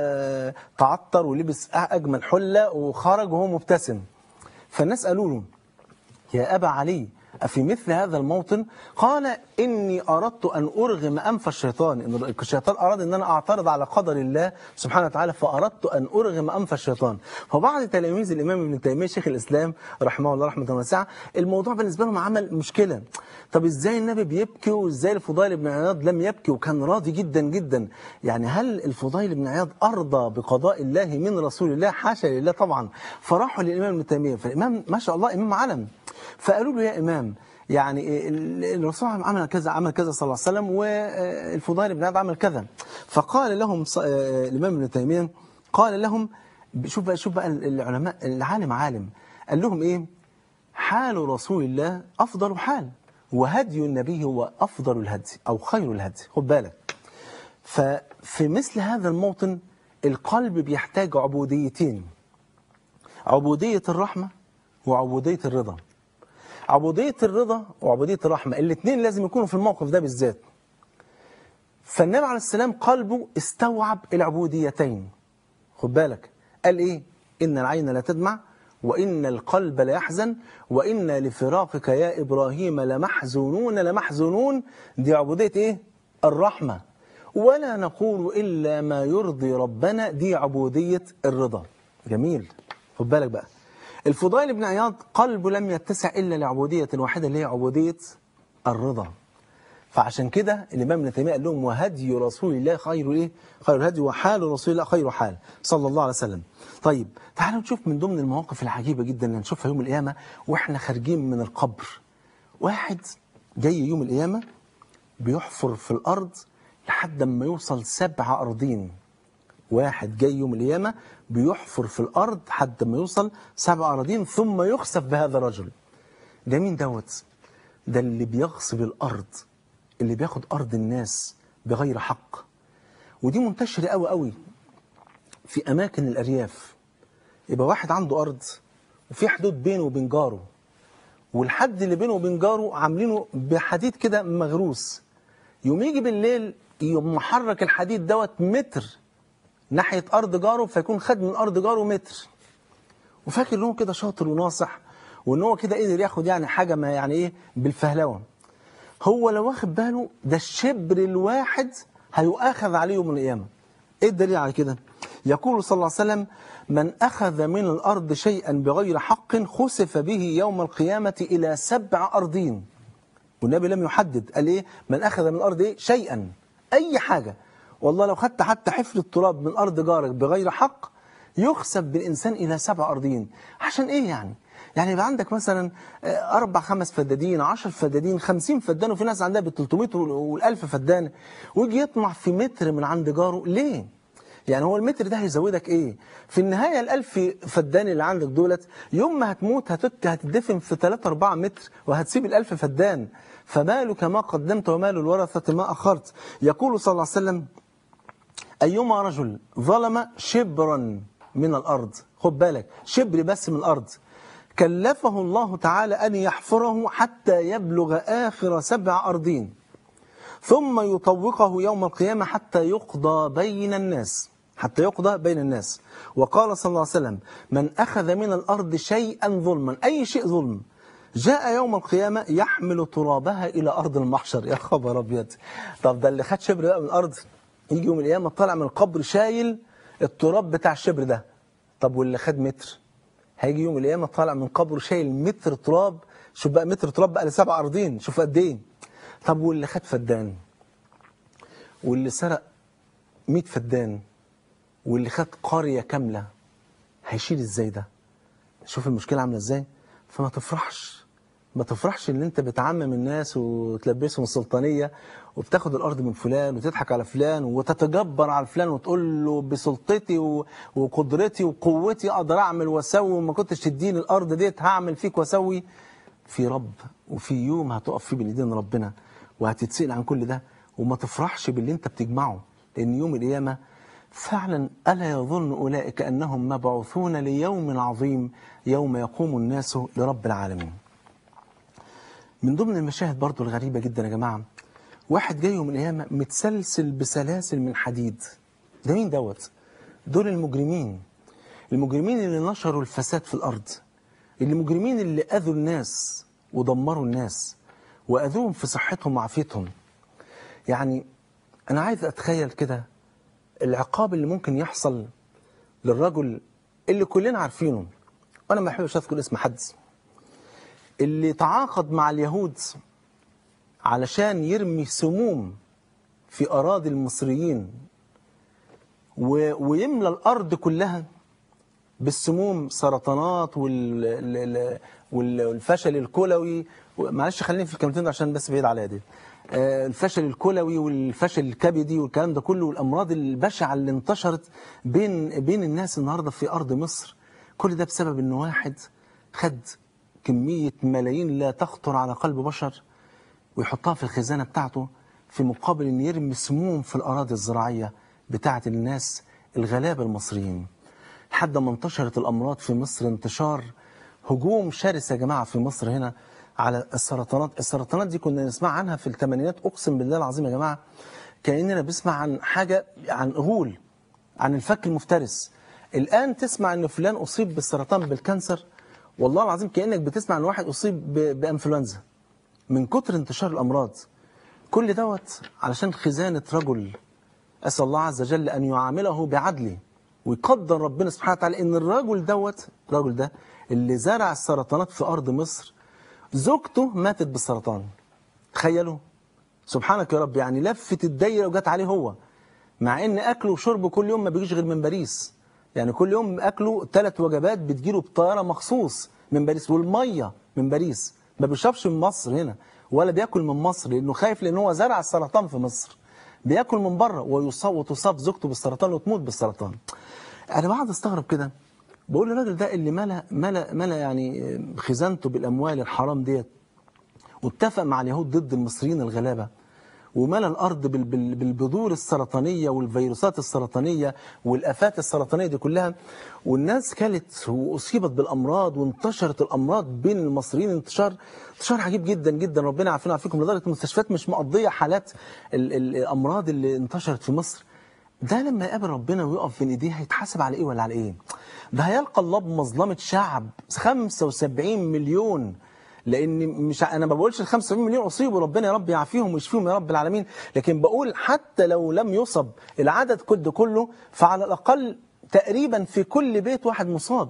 فتعطر ولبس أجمل حلة وخرج وهو مبتسم فالناس قالوا له يا أبا علي أفي مثل هذا الموطن قال إني أردت أن أرغم أنف الشيطان إن الشيطان أراد أن أنا أعترض على قدر الله سبحانه وتعالى فأردت أن أرغم أنف الشيطان فبعض تلاميذ الإمام ابن تيمية شيخ الإسلام رحمه الله رحمة واسعة الموضوع بالنسبة لهم عمل مشكلة طب إزاي النبي بيبكي وإزاي الفضيل بن عياض لم يبكي وكان راضي جدا جدا يعني هل الفضيل بن عياض أرضى بقضاء الله من رسول الله حاشا لله طبعا فراحوا للإمام ابن تيمية فالإمام ما شاء الله إمام علم فقالوا له يا إمام يعني ال- الرسول عمل كذا عمل كذا صلى الله عليه وسلم والفضيل بن عياض عمل كذا فقال لهم ص- آه، الإمام ابن تيمية قال لهم شوف بقى شوف بقى العلماء العالم عالم قال لهم إيه حال رسول الله أفضل حال وهدي النبي هو أفضل الهدي أو خير الهدي خد بالك ففي مثل هذا الموطن القلب بيحتاج عبوديتين عبودية الرحمة وعبودية الرضا عبودية الرضا وعبودية الرحمة الاثنين لازم يكونوا في الموقف ده بالذات فالنبي عليه السلام قلبه استوعب العبوديتين خد بالك قال ايه ان العين لا تدمع وان القلب لا يحزن وان لفراقك يا ابراهيم لمحزونون لمحزونون دي عبوديه ايه الرحمه ولا نقول الا ما يرضي ربنا دي عبوديه الرضا جميل خد بالك بقى الفضيل بن عياض قلبه لم يتسع الا لعبوديه واحده اللي هي عبوديه الرضا فعشان كده الامام ابن تيميه قال لهم وهدي رسول الله خير ايه؟ خير الهدي وحال رسول الله خير حال صلى الله عليه وسلم. طيب تعالوا نشوف من ضمن المواقف العجيبه جدا اللي هنشوفها يوم القيامه واحنا خارجين من القبر. واحد جاي يوم القيامه بيحفر في الارض لحد ما يوصل سبع ارضين. واحد جاي يوم القيامة بيحفر في الأرض حتى ما يوصل سبع أراضين ثم يخسف بهذا الرجل ده مين دوت ده اللي بيغصب الأرض اللي بياخد أرض الناس بغير حق ودي منتشرة قوي قوي في أماكن الأرياف يبقى واحد عنده أرض وفي حدود بينه وبين جاره والحد اللي بينه وبين جاره عاملينه بحديد كده مغروس يوم يجي بالليل يقوم محرك الحديد دوت متر ناحية أرض جاره فيكون خد من أرض جاره متر وفاكر ان هو كده شاطر وناصح وان هو كده قدر ياخد يعني حاجة ما يعني ايه بالفهلوة هو لو واخد باله ده الشبر الواحد هيؤاخذ عليه يوم القيامة ايه الدليل على كده يقول صلى الله عليه وسلم من أخذ من الأرض شيئا بغير حق خسف به يوم القيامة إلى سبع أرضين والنبي لم يحدد قال ايه من اخذ من الارض ايه شيئا اي حاجه والله لو خدت حتى حفر التراب من ارض جارك بغير حق يخسف بالانسان الى سبع ارضين عشان ايه يعني يعني يبقى عندك مثلا آه، اربع خمس فدادين عشر فدادين خمسين فدان وفي ناس عندها بال 300 والالف فدان ويجي يطمع في متر من عند جاره ليه يعني هو المتر ده هيزودك ايه في النهاية الالف فدان اللي عندك دولت يوم ما هتموت هتت هتدفن في 3 4 متر وهتسيب الالف فدان فمالك ما قدمت ومال الورثة ما أخرت يقول صلى الله عليه وسلم أيما رجل ظلم شبرا من الأرض خد بالك شبر بس من الأرض كلفه الله تعالى أن يحفره حتى يبلغ آخر سبع أرضين ثم يطوقه يوم القيامة حتى يقضى بين الناس حتى يقضى بين الناس وقال صلى الله عليه وسلم من أخذ من الأرض شيئا ظلما أي شيء ظلم جاء يوم القيامة يحمل ترابها إلى أرض المحشر يا خبر أبيض طب ده اللي خد شبر بقى من الأرض يجي يوم القيامة طالع من القبر شايل التراب بتاع الشبر ده طب واللي خد متر هيجي يوم القيامة طالع من قبره شايل متر تراب شوف بقى متر تراب بقى لسبع أرضين شوف قد إيه طب واللي خد فدان واللي سرق 100 فدان واللي خد قرية كاملة هيشيل ازاي ده شوف المشكلة عاملة ازاي فما تفرحش ما تفرحش ان انت بتعمم الناس وتلبسهم السلطانية وبتاخد الارض من فلان وتضحك على فلان وتتجبر على فلان وتقول له بسلطتي و- وقدرتي وقوتي اقدر اعمل واسوي وما كنتش تديني الارض ديت هعمل فيك واسوي في رب وفي يوم هتقف فيه بين ايدين ربنا وهتتسأل عن كل ده وما تفرحش باللي انت بتجمعه لان يوم القيامه فعلا الا يظن اولئك انهم مبعوثون ليوم عظيم يوم يقوم الناس لرب العالمين. من ضمن المشاهد برضو الغريبه جدا يا جماعه واحد جاي يوم القيامه متسلسل بسلاسل من حديد. ده مين دوت؟ دول المجرمين. المجرمين اللي نشروا الفساد في الارض. المجرمين اللي اذوا الناس ودمروا الناس واذوهم في صحتهم وعافيتهم. يعني انا عايز اتخيل كده العقاب اللي ممكن يحصل للرجل اللي كلنا عارفينه وانا ما بحبش اذكر اسم حد اللي تعاقد مع اليهود علشان يرمي سموم في اراضي المصريين و... ويملى الارض كلها بالسموم سرطانات وال... ال- ال- وال- والفشل الكلوي معلش خليني في الكلمتين دول عشان بس بعيد عليا دي آه، الفشل الكلوي والفشل الكبدي والكلام ده كله والامراض البشعه اللي انتشرت بين بين الناس النهارده في ارض مصر كل ده بسبب ان واحد خد كميه ملايين لا تخطر على قلب بشر ويحطها في الخزانه بتاعته في مقابل ان يرمي سموم في الاراضي الزراعيه بتاعه الناس الغلابه المصريين لحد ما انتشرت الامراض في مصر انتشار هجوم شرس يا جماعه في مصر هنا على السرطانات السرطانات دي كنا نسمع عنها في الثمانينات اقسم بالله العظيم يا جماعه كاننا بنسمع عن حاجه عن غول عن الفك المفترس الان تسمع ان فلان اصيب بالسرطان بالكانسر والله العظيم كانك بتسمع ان واحد اصيب ب- بانفلونزا من كتر انتشار الامراض كل دوت علشان خزانه رجل أسأل الله عز وجل أن يعامله بعدله ويقدر ربنا سبحانه وتعالى إن الرجل دوت الرجل ده اللي زرع السرطانات في أرض مصر زوجته ماتت بالسرطان تخيلوا سبحانك يا رب يعني لفت الدايرة وجت عليه هو مع إن أكله وشربه كل يوم ما بيجيش غير من باريس يعني كل يوم أكله ثلاث وجبات بتجيله بطيارة مخصوص من باريس والمية من باريس ما بيشربش من مصر هنا ولا بياكل من مصر لأنه خايف لأن هو زرع السرطان في مصر بياكل من بره ويصاب وتصاب زوجته بالسرطان وتموت بالسرطان انا بقعد استغرب كده بقول الراجل ده اللي ملا ملا ملا يعني خزانته بالاموال الحرام ديت واتفق مع اليهود ضد المصريين الغلابه وملى الارض بال- بال- بالبذور السرطانيه والفيروسات السرطانيه والافات السرطانيه دي كلها والناس كلت واصيبت بالامراض وانتشرت الامراض بين المصريين انتشار انتشار عجيب جدا جدا ربنا يعافينا ويعافيكم لدرجه المستشفيات مش مقضيه حالات ال- ال- الامراض اللي انتشرت في مصر ده لما يقابل ربنا ويقف بين ايديه هيتحاسب على ايه ولا على ايه؟ ده هيلقى الله بمظلمه شعب 75 مليون لان مش ع- انا ما بقولش ال 75 مليون اصيبوا ربنا يا رب يعافيهم ويشفيهم يا رب العالمين لكن بقول حتى لو لم يصب العدد كله كله فعلى الاقل تقريبا في كل بيت واحد مصاب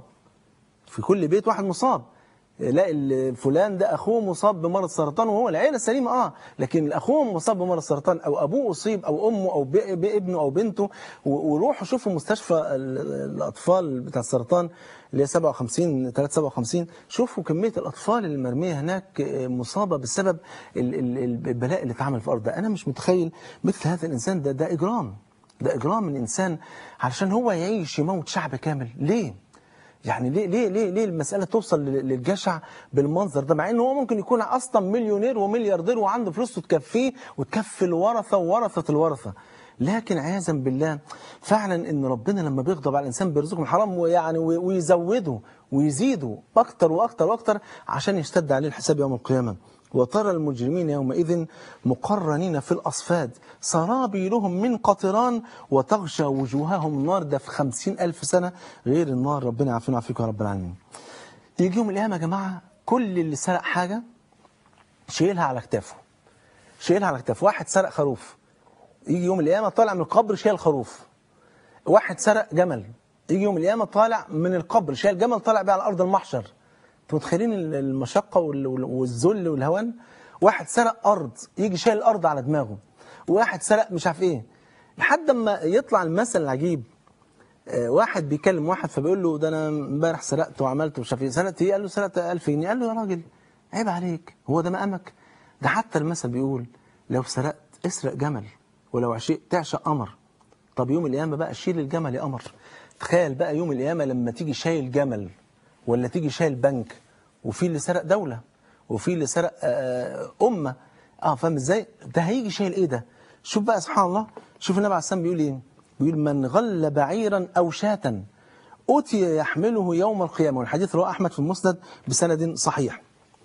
في كل بيت واحد مصاب لا ال- فلان ده اخوه مصاب بمرض سرطان وهو العيله سليمه اه لكن اخوه مصاب بمرض سرطان او ابوه اصيب او امه او ب- بابنه او بنته و- وروحوا شوفوا مستشفى ال- الاطفال بتاع السرطان اللي هي 57 357 شوفوا كميه الاطفال اللي مرميه هناك آه، مصابه بسبب ال- ال- البلاء اللي اتعمل في الارض ده انا مش متخيل مثل هذا الانسان ده ده اجرام ده اجرام من انسان علشان هو يعيش يموت شعب كامل ليه يعني ليه ليه ليه ليه المساله توصل لل- للجشع بالمنظر ده مع انه هو ممكن يكون اصلا مليونير وملياردير وعنده فلوس تكفيه وتكفي الورثه وورثه الورثه لكن عياذا بالله فعلا ان ربنا لما بيغضب على الانسان بيرزقه من حرام ويعني وي- ويزوده ويزيده اكتر واكتر واكتر عشان يشتد عليه الحساب يوم القيامه وترى المجرمين يومئذ مقرنين في الأصفاد سرابيلهم من قطران وتغشى وجوههم النار ده في خمسين ألف سنة غير النار ربنا يعافينا ويعافيكم يا رب العالمين يجي يوم القيامة يا جماعة كل اللي سرق حاجة شايلها على كتافه شايلها على كتافه واحد سرق خروف يجي يوم القيامة طالع من القبر شايل خروف واحد سرق جمل يجي يوم القيامة طالع من القبر شايل جمل طالع بيه على أرض المحشر انتوا متخيلين ال- المشقة وال- وال- والذل والهوان واحد سرق أرض يجي شايل الأرض على دماغه واحد سرق مش عارف إيه لحد ما يطلع المثل العجيب آه، واحد بيكلم واحد فبيقول له ده انا امبارح سرقت وعملت ومش عارف ايه سرقت ايه قال له سرقت 1000 جنيه قال له يا راجل عيب عليك هو ده مقامك ده حتى المثل بيقول لو سرقت اسرق جمل ولو عشقت تعشق قمر طب يوم القيامه بقى شيل الجمل يا قمر تخيل بقى يوم القيامه لما تيجي شايل جمل ولا تيجي شايل بنك وفي اللي سرق دوله وفي اللي سرق آه، امه اه فاهم ازاي ده هيجي شايل ايه ده شوف بقى سبحان الله شوف النبي عليه الصلاه والسلام بيقول ايه بيقول من غل بعيرا او شاة أتي يحمله يوم القيامة والحديث رواه أحمد في المسند بسند صحيح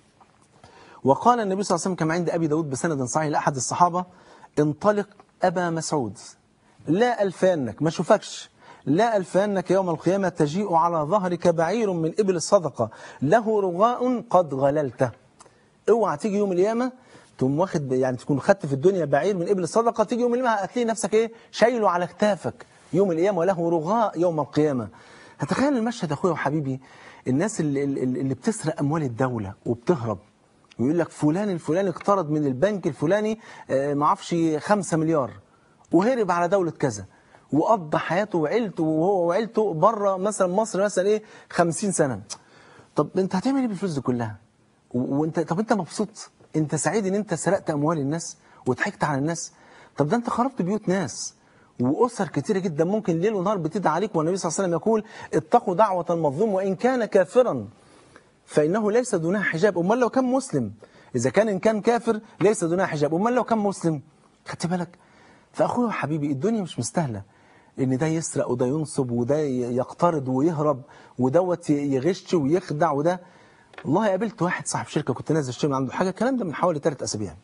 وقال النبي صلى الله عليه وسلم كما عند أبي داود بسند صحيح لأحد الصحابة انطلق أبا مسعود لا ألفانك ما شوفكش لا ألفانك يوم القيامة تجيء على ظهرك بعير من إبل الصدقة له رغاء قد غللته اوعى تيجي يوم القيامة تقوم واخد يعني تكون خدت في الدنيا بعير من إبل الصدقة تيجي يوم القيامة هتلاقي نفسك إيه شايله على كتافك يوم القيامة وله رغاء يوم القيامة هتخيل المشهد يا أخويا وحبيبي الناس اللي, اللي اللي بتسرق أموال الدولة وبتهرب ويقول لك فلان الفلاني اقترض من البنك الفلاني آه، ما اعرفش 5 مليار وهرب على دولة كذا وقضى حياته وعيلته وهو وعيلته بره مثلا مصر مثلا ايه 50 سنة طب انت هتعمل ايه بالفلوس دي كلها و- وانت طب انت مبسوط انت سعيد ان انت سرقت اموال الناس وضحكت على الناس طب ده انت خربت بيوت ناس واسر كتيره جدا ممكن ليل ونهار بتدعي عليك والنبي صلى الله عليه وسلم يقول اتقوا دعوه المظلوم وان كان كافرا فإنه ليس دونها حجاب أمال لو كان مسلم إذا كان إن كان كافر ليس دونها حجاب أمال لو كان مسلم خدت بالك فأخويا وحبيبي الدنيا مش مستاهلة إن ده يسرق وده ينصب وده يقترض ويهرب ودوت يغش ويخدع وده والله قابلت واحد صاحب شركة كنت نازل اشتري من عنده حاجة الكلام ده من حوالي ثلاث أسابيع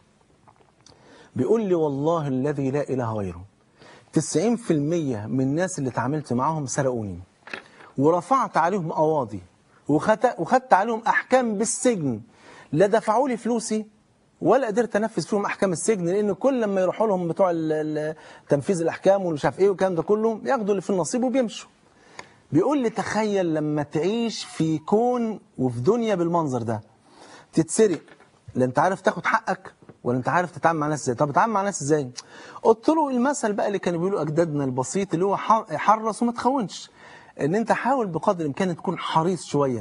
بيقول لي والله الذي لا إله غيره 90% من الناس اللي اتعاملت معاهم سرقوني ورفعت عليهم قواضي وخدت وخدت عليهم احكام بالسجن لا دفعوا لي فلوسي ولا قدرت انفذ فيهم احكام السجن لان كل لما يروحوا لهم بتوع ال- ال- تنفيذ الاحكام والمش عارف ايه والكلام ده كله ياخدوا اللي في النصيب وبيمشوا بيقول لي تخيل لما تعيش في كون وفي دنيا بالمنظر ده تتسرق لا انت عارف تاخد حقك ولا انت عارف تتعامل مع الناس ازاي طب تتعامل مع الناس ازاي قلت له المثل بقى اللي كانوا بيقولوا اجدادنا البسيط اللي هو ح- حرص وما تخونش ان انت حاول بقدر الامكان تكون حريص شويه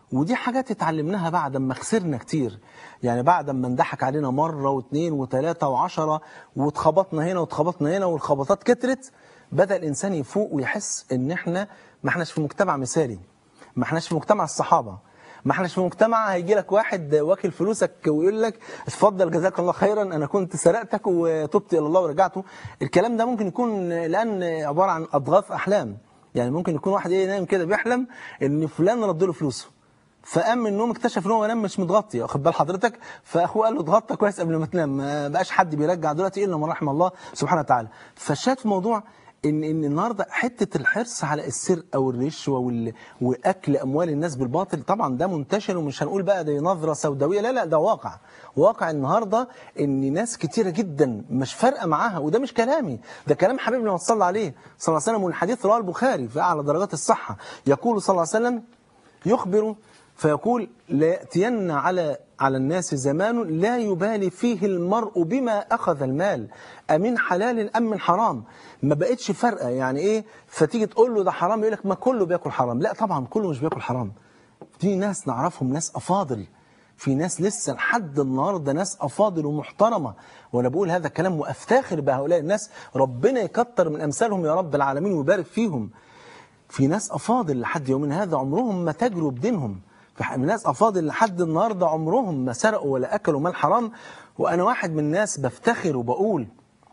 ودي حاجات اتعلمناها بعد ما خسرنا كتير يعني بعد ما انضحك علينا مرة واثنين وثلاثة وعشرة واتخبطنا هنا واتخبطنا هنا والخبطات كترت بدأ الإنسان يفوق ويحس إن إحنا ما إحناش في مجتمع مثالي ما إحناش في مجتمع الصحابة ما إحناش في مجتمع هيجي لك واحد واكل فلوسك ويقول لك اتفضل جزاك الله خيرا أنا كنت سرقتك وتبت إلى الله ورجعته الكلام ده ممكن يكون الآن عبارة عن أضغاث أحلام يعني ممكن يكون واحد ايه نايم كده بيحلم ان فلان رد له فلوسه فقام من النوم اكتشف ان هو نام مش متغطي واخد بال حضرتك فاخوه قال له اتغطى كويس قبل ما تنام ما بقاش حد بيرجع دلوقتي الا من رحم الله سبحانه وتعالى فشاف في موضوع ان ان النهارده حته الحرص على السرقه والرشوه وال... واكل اموال الناس بالباطل طبعا ده منتشر ومش هنقول بقى دي نظره سوداويه لا لا ده واقع واقع النهارده ان ناس كتيره جدا مش فارقه معاها وده مش كلامي ده كلام حبيبنا ما صلى عليه صلى الله عليه وسلم والحديث رواه البخاري في اعلى درجات الصحه يقول صلى الله عليه وسلم يخبر فيقول لا يأتين على على الناس زمان لا يبالي فيه المرء بما أخذ المال أمن حلال أم من حرام ما بقتش فرقة يعني إيه فتيجي تقول له ده حرام يقول لك ما كله بياكل حرام لا طبعا كله مش بياكل حرام في ناس نعرفهم ناس أفاضل في ناس لسه لحد النهارده ناس افاضل ومحترمه وانا بقول هذا الكلام وافتخر بهؤلاء الناس ربنا يكتر من امثالهم يا رب العالمين ويبارك فيهم في ناس افاضل لحد يومنا هذا عمرهم ما تجروا بدينهم في ناس افاضل لحد النهارده عمرهم ما سرقوا ولا اكلوا مال حرام وانا واحد من الناس بفتخر وبقول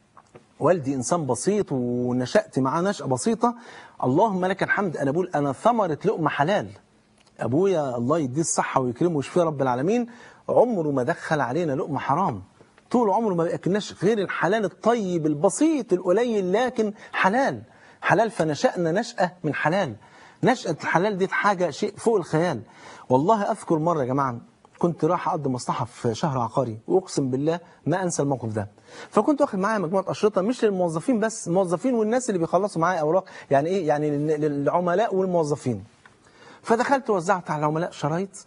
والدي انسان بسيط ونشات معاه نشاه بسيطه اللهم لك الحمد انا بقول انا ثمره لقمه حلال ابويا الله يديه الصحه ويكرمه ويشفيه رب العالمين عمره ما دخل علينا لقمه حرام طول عمره ما بياكلناش غير الحلال الطيب البسيط القليل لكن حلال حلال فنشأنا نشأة من حلال نشأة الحلال دي حاجة شيء فوق الخيال والله أذكر مرة يا جماعة كنت رايح أقضي مصلحة في شهر عقاري وأقسم بالله ما أنسى الموقف ده فكنت واخد معايا مجموعة أشرطة مش للموظفين بس الموظفين والناس اللي بيخلصوا معايا أوراق يعني إيه يعني للعملاء والموظفين فدخلت وزعت على العملاء شرايط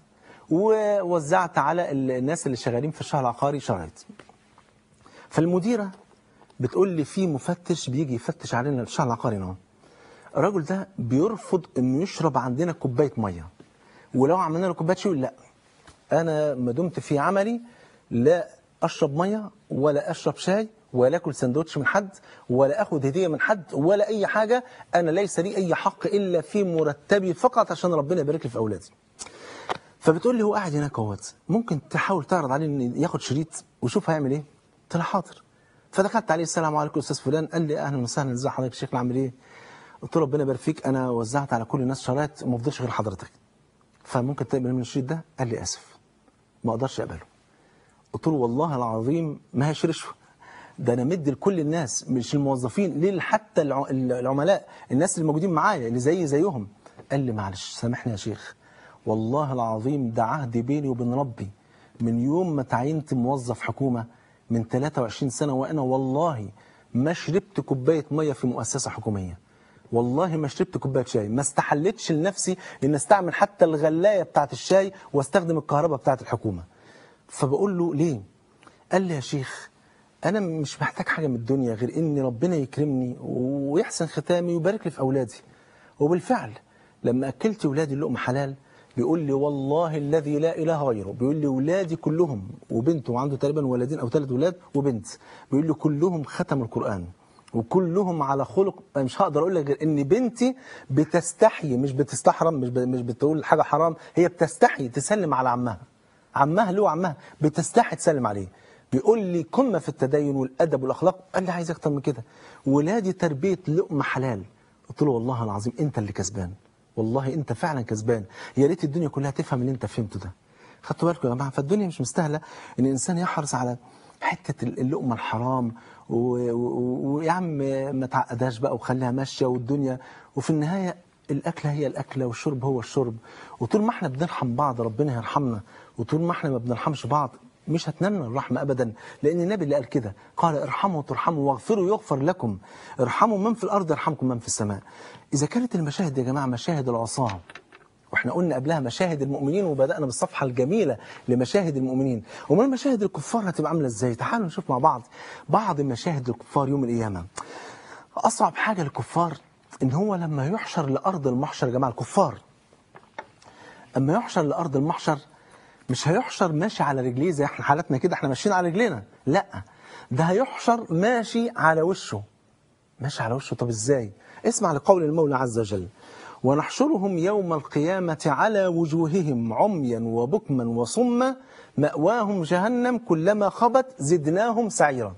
ووزعت على الناس اللي شغالين في الشهر العقاري شرايط فالمديرة بتقول لي في مفتش بيجي يفتش علينا الشهر العقاري هنا الراجل ده بيرفض انه يشرب عندنا كوبايه ميه ولو عملنا له كوبايه شاي لا انا ما دمت في عملي لا اشرب ميه ولا اشرب شاي ولا اكل سندوتش من حد ولا اخد هديه من حد ولا اي حاجه انا ليس لي اي حق الا في مرتبي فقط عشان ربنا يبارك لي في اولادي فبتقول لي هو قاعد هناك اهوت ممكن تحاول تعرض عليه ان ياخد شريط وشوف هيعمل ايه قلت له حاضر فدخلت عليه السلام عليكم استاذ فلان قال لي اهلا وسهلا ازي حضرتك يا شيخ عامل ايه قلت له ربنا يبارك فيك انا وزعت على كل الناس شرايط وما فضلش غير حضرتك فممكن تقبل من الشريط ده قال لي اسف ما اقدرش اقبله قلت له والله العظيم ما هيش رشوه ده انا مدي لكل الناس مش الموظفين ليه حتى الع- العملاء الناس اللي موجودين معايا اللي زي زيهم قال لي معلش سامحني يا شيخ والله العظيم ده عهد بيني وبين ربي من يوم ما تعينت موظف حكومة من 23 سنة وأنا والله ما شربت كوباية مية في مؤسسة حكومية والله ما شربت كوبايه شاي ما استحلتش لنفسي ان استعمل حتى الغلايه بتاعه الشاي واستخدم الكهرباء بتاعه الحكومه فبقول له ليه قال لي يا شيخ انا مش محتاج حاجه من الدنيا غير ان ربنا يكرمني ويحسن ختامي ويبارك لي في اولادي وبالفعل لما اكلت ولادي اللقمه حلال بيقول لي والله الذي لا اله غيره بيقول لي ولادي كلهم وبنته وعنده تقريبا ولدين او ثلاث ولاد وبنت بيقول لي كلهم ختموا القران وكلهم على خلق أنا مش هقدر اقول لك غير ان بنتي بتستحي مش بتستحرم مش ب- مش بتقول حاجه حرام هي بتستحي تسلم على عمها عمها له عمها بتستحي تسلم عليه بيقول لي قمه في التدين والادب والاخلاق قال لي عايز اكتر من كده ولادي تربيه لقمه حلال قلت له والله العظيم انت اللي كسبان والله انت فعلا كسبان يا ريت الدنيا كلها تفهم اللي انت فهمته ده خدتوا بالكم يا جماعه فالدنيا مش مستاهله ان الانسان يحرص على حته اللقمه الحرام و- و- ويا عم ما تعقدهاش بقى وخليها ماشيه والدنيا وفي النهايه الاكله هي الاكله والشرب هو الشرب وطول ما احنا بنرحم بعض ربنا يرحمنا وطول ما احنا ما بنرحمش بعض مش هتنالنا الرحمة أبدا لأن النبي اللي قال كده قال ارحموا ترحموا واغفروا يغفر لكم ارحموا من في الأرض يرحمكم من في السماء إذا كانت المشاهد يا جماعة مشاهد العصاة واحنا قلنا قبلها مشاهد المؤمنين وبدأنا بالصفحة الجميلة لمشاهد المؤمنين ومن مشاهد الكفار هتبقى عاملة ازاي تعالوا نشوف مع بعض بعض مشاهد الكفار يوم القيامة أصعب حاجة للكفار إن هو لما يحشر لأرض المحشر يا جماعة الكفار اما يحشر لارض المحشر مش هيحشر ماشي على رجليه زي احنا حالتنا كده احنا ماشيين على رجلينا لا ده هيحشر ماشي على وشه ماشي على وشه طب ازاي اسمع لقول المولى عز وجل ونحشرهم يوم القيامة على وجوههم عميا وبكما وصما مأواهم جهنم كلما خبت زدناهم سعيرا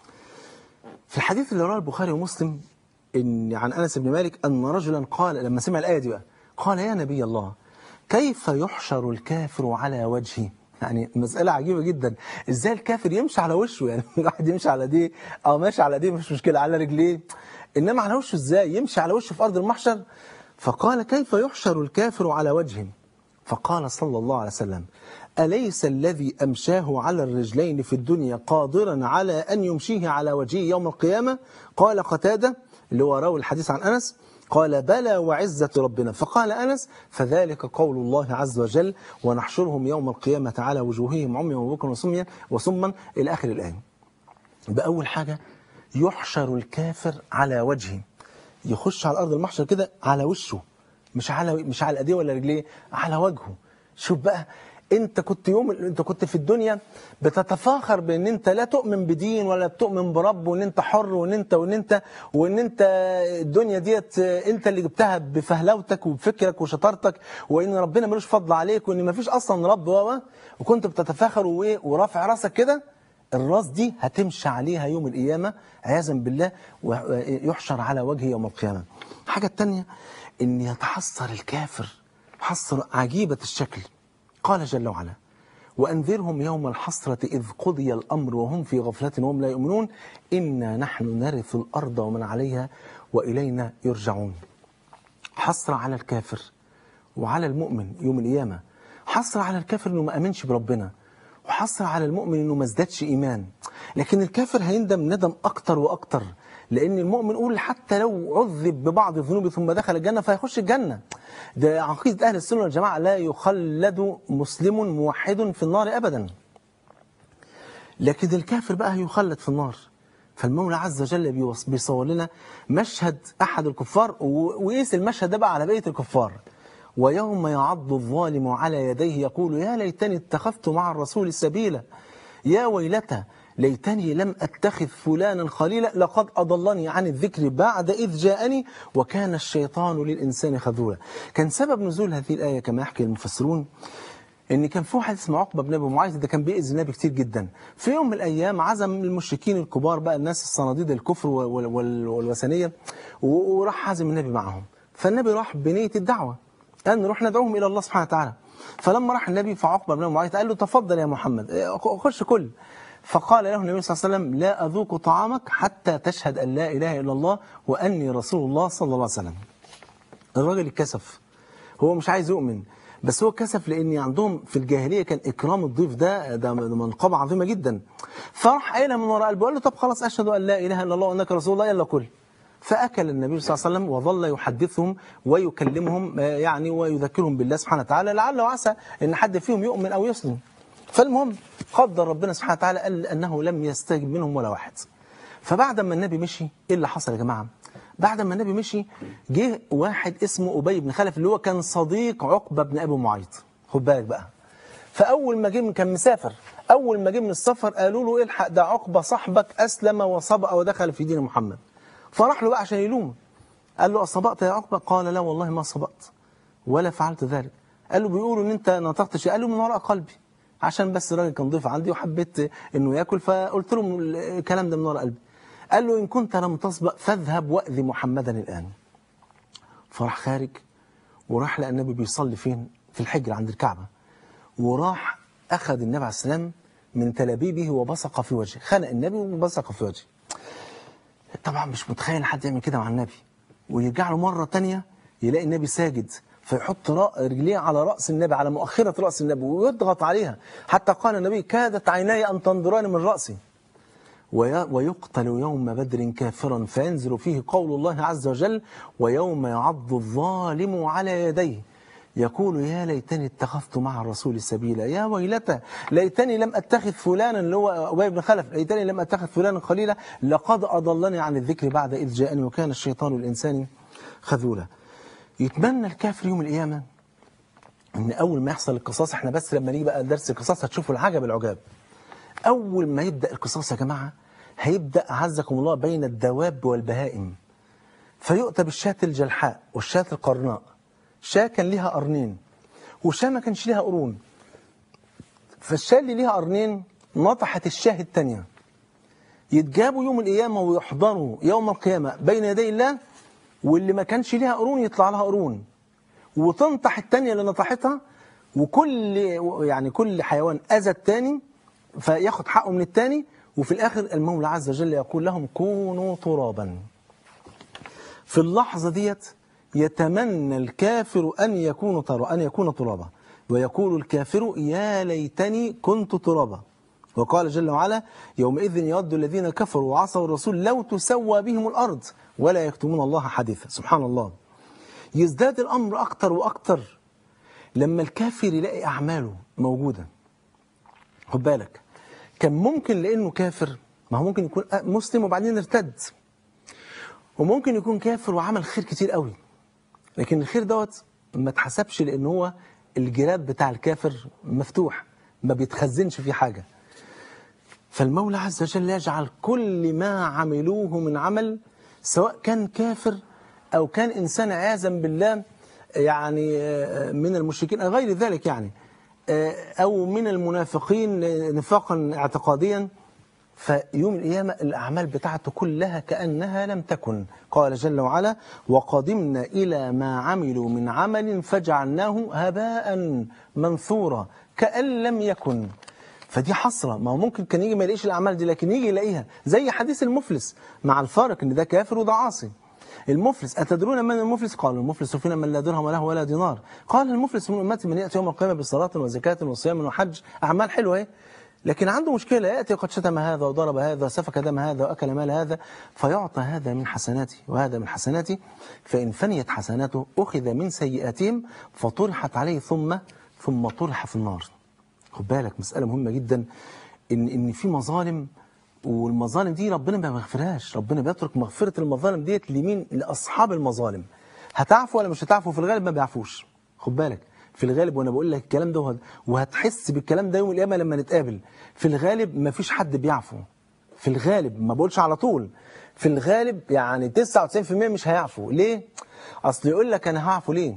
في الحديث اللي رواه البخاري ومسلم إن عن أنس بن مالك أن رجلا قال لما سمع الآية دي بقى قال يا نبي الله كيف يحشر الكافر على وجهه يعني مسألة عجيبة جدا ازاي الكافر يمشي على وشه يعني الواحد يمشي على دي او ماشي على دي مش مشكلة على رجليه انما على وشه ازاي يمشي على وشه في ارض المحشر فقال كيف يحشر الكافر على وجهه فقال صلى الله عليه وسلم أليس الذي أمشاه على الرجلين في الدنيا قادرا على أن يمشيه على وجهه يوم القيامة قال قتادة اللي هو راوي الحديث عن أنس قال بلى وعزة ربنا فقال أنس فذلك قول الله عز وجل ونحشرهم يوم القيامة على وجوههم عميا وبكرا وصميا وصما إلى آخر الآية بأول حاجة يحشر الكافر على وجهه يخش على أرض المحشر كده على وشه مش على مش على ايديه ولا رجليه على وجهه شوف بقى انت كنت يوم انت كنت في الدنيا بتتفاخر بان انت لا تؤمن بدين ولا بتؤمن برب وان انت حر وان انت وان انت وان انت الدنيا ديت انت اللي جبتها بفهلوتك وبفكرك وشطارتك وان ربنا ملوش فضل عليك وان مفيش اصلا رب و وكنت بتتفاخر وايه ورافع راسك كده الراس دي هتمشي عليها يوم القيامة عياذا بالله ويحشر على وجهه يوم القيامة الحاجة الثانية ان يتحسر الكافر حسر عجيبة الشكل قال جل وعلا وأنذرهم يوم الحسرة إذ قضي الأمر وهم في غفلة وهم لا يؤمنون إنا نحن نرث الأرض ومن عليها وإلينا يرجعون حسرة على الكافر وعلى المؤمن يوم القيامة حسرة على الكافر إنه ما أمنش بربنا وحسرة على المؤمن إنه ما ازدادش إيمان لكن الكافر هيندم ندم أكتر وأكتر لأن المؤمن يقول حتى لو عذب ببعض الذنوب ثم دخل الجنة فيخش الجنة ده عقيدة أهل السنة والجماعة لا يخلد مسلم موحد في النار أبدا لكن الكافر بقى يخلد في النار فالمولى عز وجل بيوص- بيصور لنا مشهد أحد الكفار و- ويقيس المشهد ده بقى على بقية الكفار ويوم يعض الظالم على يديه يقول يا ليتني اتخذت مع الرسول سبيلا يا ويلتى ليتني لم أتخذ فلانا خليلا لقد أضلني عن الذكر بعد إذ جاءني وكان الشيطان للإنسان خذولا كان سبب نزول هذه الآية كما يحكي المفسرون ان كان في واحد اسمه عقبه بن ابي معيط ده كان بيأذي النبي كتير جدا في يوم من الايام عزم المشركين الكبار بقى الناس الصناديد الكفر وال- وال- والوثنيه و- وراح عازم النبي معهم فالنبي راح بنيه الدعوه قال نروح ندعوهم الى الله سبحانه وتعالى فلما راح النبي فعقبه بن ابي معيط قال له تفضل يا محمد اه، خش كل فقال له النبي صلى الله عليه وسلم لا اذوق طعامك حتى تشهد ان لا اله الا الله واني رسول الله صلى الله عليه وسلم الراجل اتكسف هو مش عايز يؤمن بس هو كسف لان عندهم في الجاهليه كان اكرام الضيف ده ده منقبه عظيمه جدا فراح قايلها من وراء قلبه قال له طب خلاص اشهد ان لا اله الا الله وانك رسول الله يلا كل فاكل النبي صلى الله عليه وسلم وظل يحدثهم ويكلمهم آه، يعني ويذكرهم بالله سبحانه وتعالى لعل وعسى ان حد فيهم يؤمن او يسلم فالمهم قدر ربنا سبحانه وتعالى قال انه لم يستجب منهم ولا واحد فبعد ما النبي مشي ايه اللي حصل يا جماعه بعد ما النبي مشي جه واحد اسمه ابي بن خلف اللي هو كان صديق عقبه بن ابي معيط خد بالك بقى فاول ما جه من- كان مسافر اول ما جه من السفر قالوا له الحق ده عقبه صاحبك اسلم وصبأ ودخل في دين محمد فراح له بقى عشان يلومه قال له اصبأت يا عقبه قال لا والله ما صبأت ولا فعلت ذلك قال له بيقولوا ان انت نطقت شيء قال له من وراء قلبي عشان بس الراجل كان ضيف عندي وحبيت انه ياكل فقلت له الكلام ده من وراء قلبي قال له ان كنت لم تسبق فاذهب واذي محمدا الان فراح خارج وراح لقى النبي بيصلي فين في الحجر عند الكعبه وراح اخذ النبي عليه السلام من تلابيبه وبصق في وجهه خنق النبي وبصق في وجهه طبعا مش متخيل حد يعمل كده مع النبي ويرجع له مرة تانية يلاقي النبي ساجد فيحط رأ- رجليه على رأس النبي على مؤخرة رأس النبي ويضغط عليها حتى قال النبي كادت عيناي أن تنظران من رأسي وي- ويقتل يوم بدر كافرا فينزل فيه قول الله عز وجل ويوم يعض الظالم على يديه يقول يا ليتني اتخذت مع الرسول سبيلا يا ويلتى ليتني لم اتخذ فلانا اللي هو ابي بن خلف ليتني لم اتخذ فلانا خليلا لقد اضلني عن الذكر بعد اذ جاءني وكان الشيطان الانسان خذولا يتمنى الكافر يوم القيامه ان اول ما يحصل القصاص احنا بس لما نيجي بقى درس القصاص هتشوفوا العجب العجاب اول ما يبدا القصاص يا جماعه هيبدا اعزكم الله بين الدواب والبهائم فيؤتى بالشاة الجلحاء والشاة القرناء شاة كان ليها قرنين وشاة ما كانش ليها قرون فالشاة اللي ليها قرنين نطحت الشاة التانية يتجابوا يوم القيامة ويحضروا يوم القيامة بين يدي الله واللي ما كانش ليها قرون يطلع لها قرون وتنطح التانية اللي نطحتها وكل يعني كل حيوان أذى التاني فياخد حقه من التاني وفي الآخر المولى عز وجل يقول لهم كونوا ترابا في اللحظة ديت يتمنى الكافر أن يكون ترى أن يكون ترابا ويقول الكافر يا ليتني كنت ترابا وقال جل وعلا يومئذ يود الذين كفروا وعصوا الرسول لو تسوى بهم الأرض ولا يكتمون الله حديثا سبحان الله يزداد الأمر أكتر وأكتر لما الكافر يلاقي أعماله موجودة خد بالك كان ممكن لأنه كافر ما هو ممكن يكون مسلم وبعدين ارتد وممكن يكون كافر وعمل خير كتير قوي لكن الخير دوت ما اتحسبش لان هو الجراب بتاع الكافر مفتوح ما بيتخزنش فيه حاجة فالمولى عز وجل يجعل كل ما عملوه من عمل سواء كان كافر أو كان إنسان عياذا بالله يعني من المشركين أو غير ذلك يعني أو من المنافقين نفاقا اعتقاديا فيوم القيامة الأعمال بتاعته كلها كأنها لم تكن قال جل وعلا وقدمنا إلى ما عملوا من عمل فجعلناه هباء منثورا كأن لم يكن فدي حسرة ما هو ممكن كان يجي ما يلاقيش الأعمال دي لكن يجي يلاقيها زي حديث المفلس مع الفارق إن ده كافر وده عاصي المفلس أتدرون من المفلس قالوا المفلس فينا من لا درهم له ولا دينار قال المفلس من أمتي من يأتي يوم القيامة بصلاة وزكاة وصيام وحج أعمال حلوة اهي لكن عنده مشكلة يأتي قد شتم هذا وضرب هذا وسفك دم هذا وأكل مال هذا فيعطى هذا من حسناته وهذا من حسناته فإن فنيت حسناته أخذ من سيئاتهم فطرحت عليه ثم ثم طرح في النار خد بالك مسألة مهمة جدا إن إن في مظالم والمظالم دي ربنا ما بيغفرهاش ربنا بيترك مغفرة المظالم ديت لمين لأصحاب المظالم هتعفوا ولا مش هتعفوا في الغالب ما بيعفوش خد بالك في الغالب وانا بقول لك الكلام ده وهتحس بالكلام ده يوم القيامه لما نتقابل في الغالب ما فيش حد بيعفو في الغالب ما بقولش على طول في الغالب يعني 99% مش هيعفو ليه اصل يقول لك انا هعفو ليه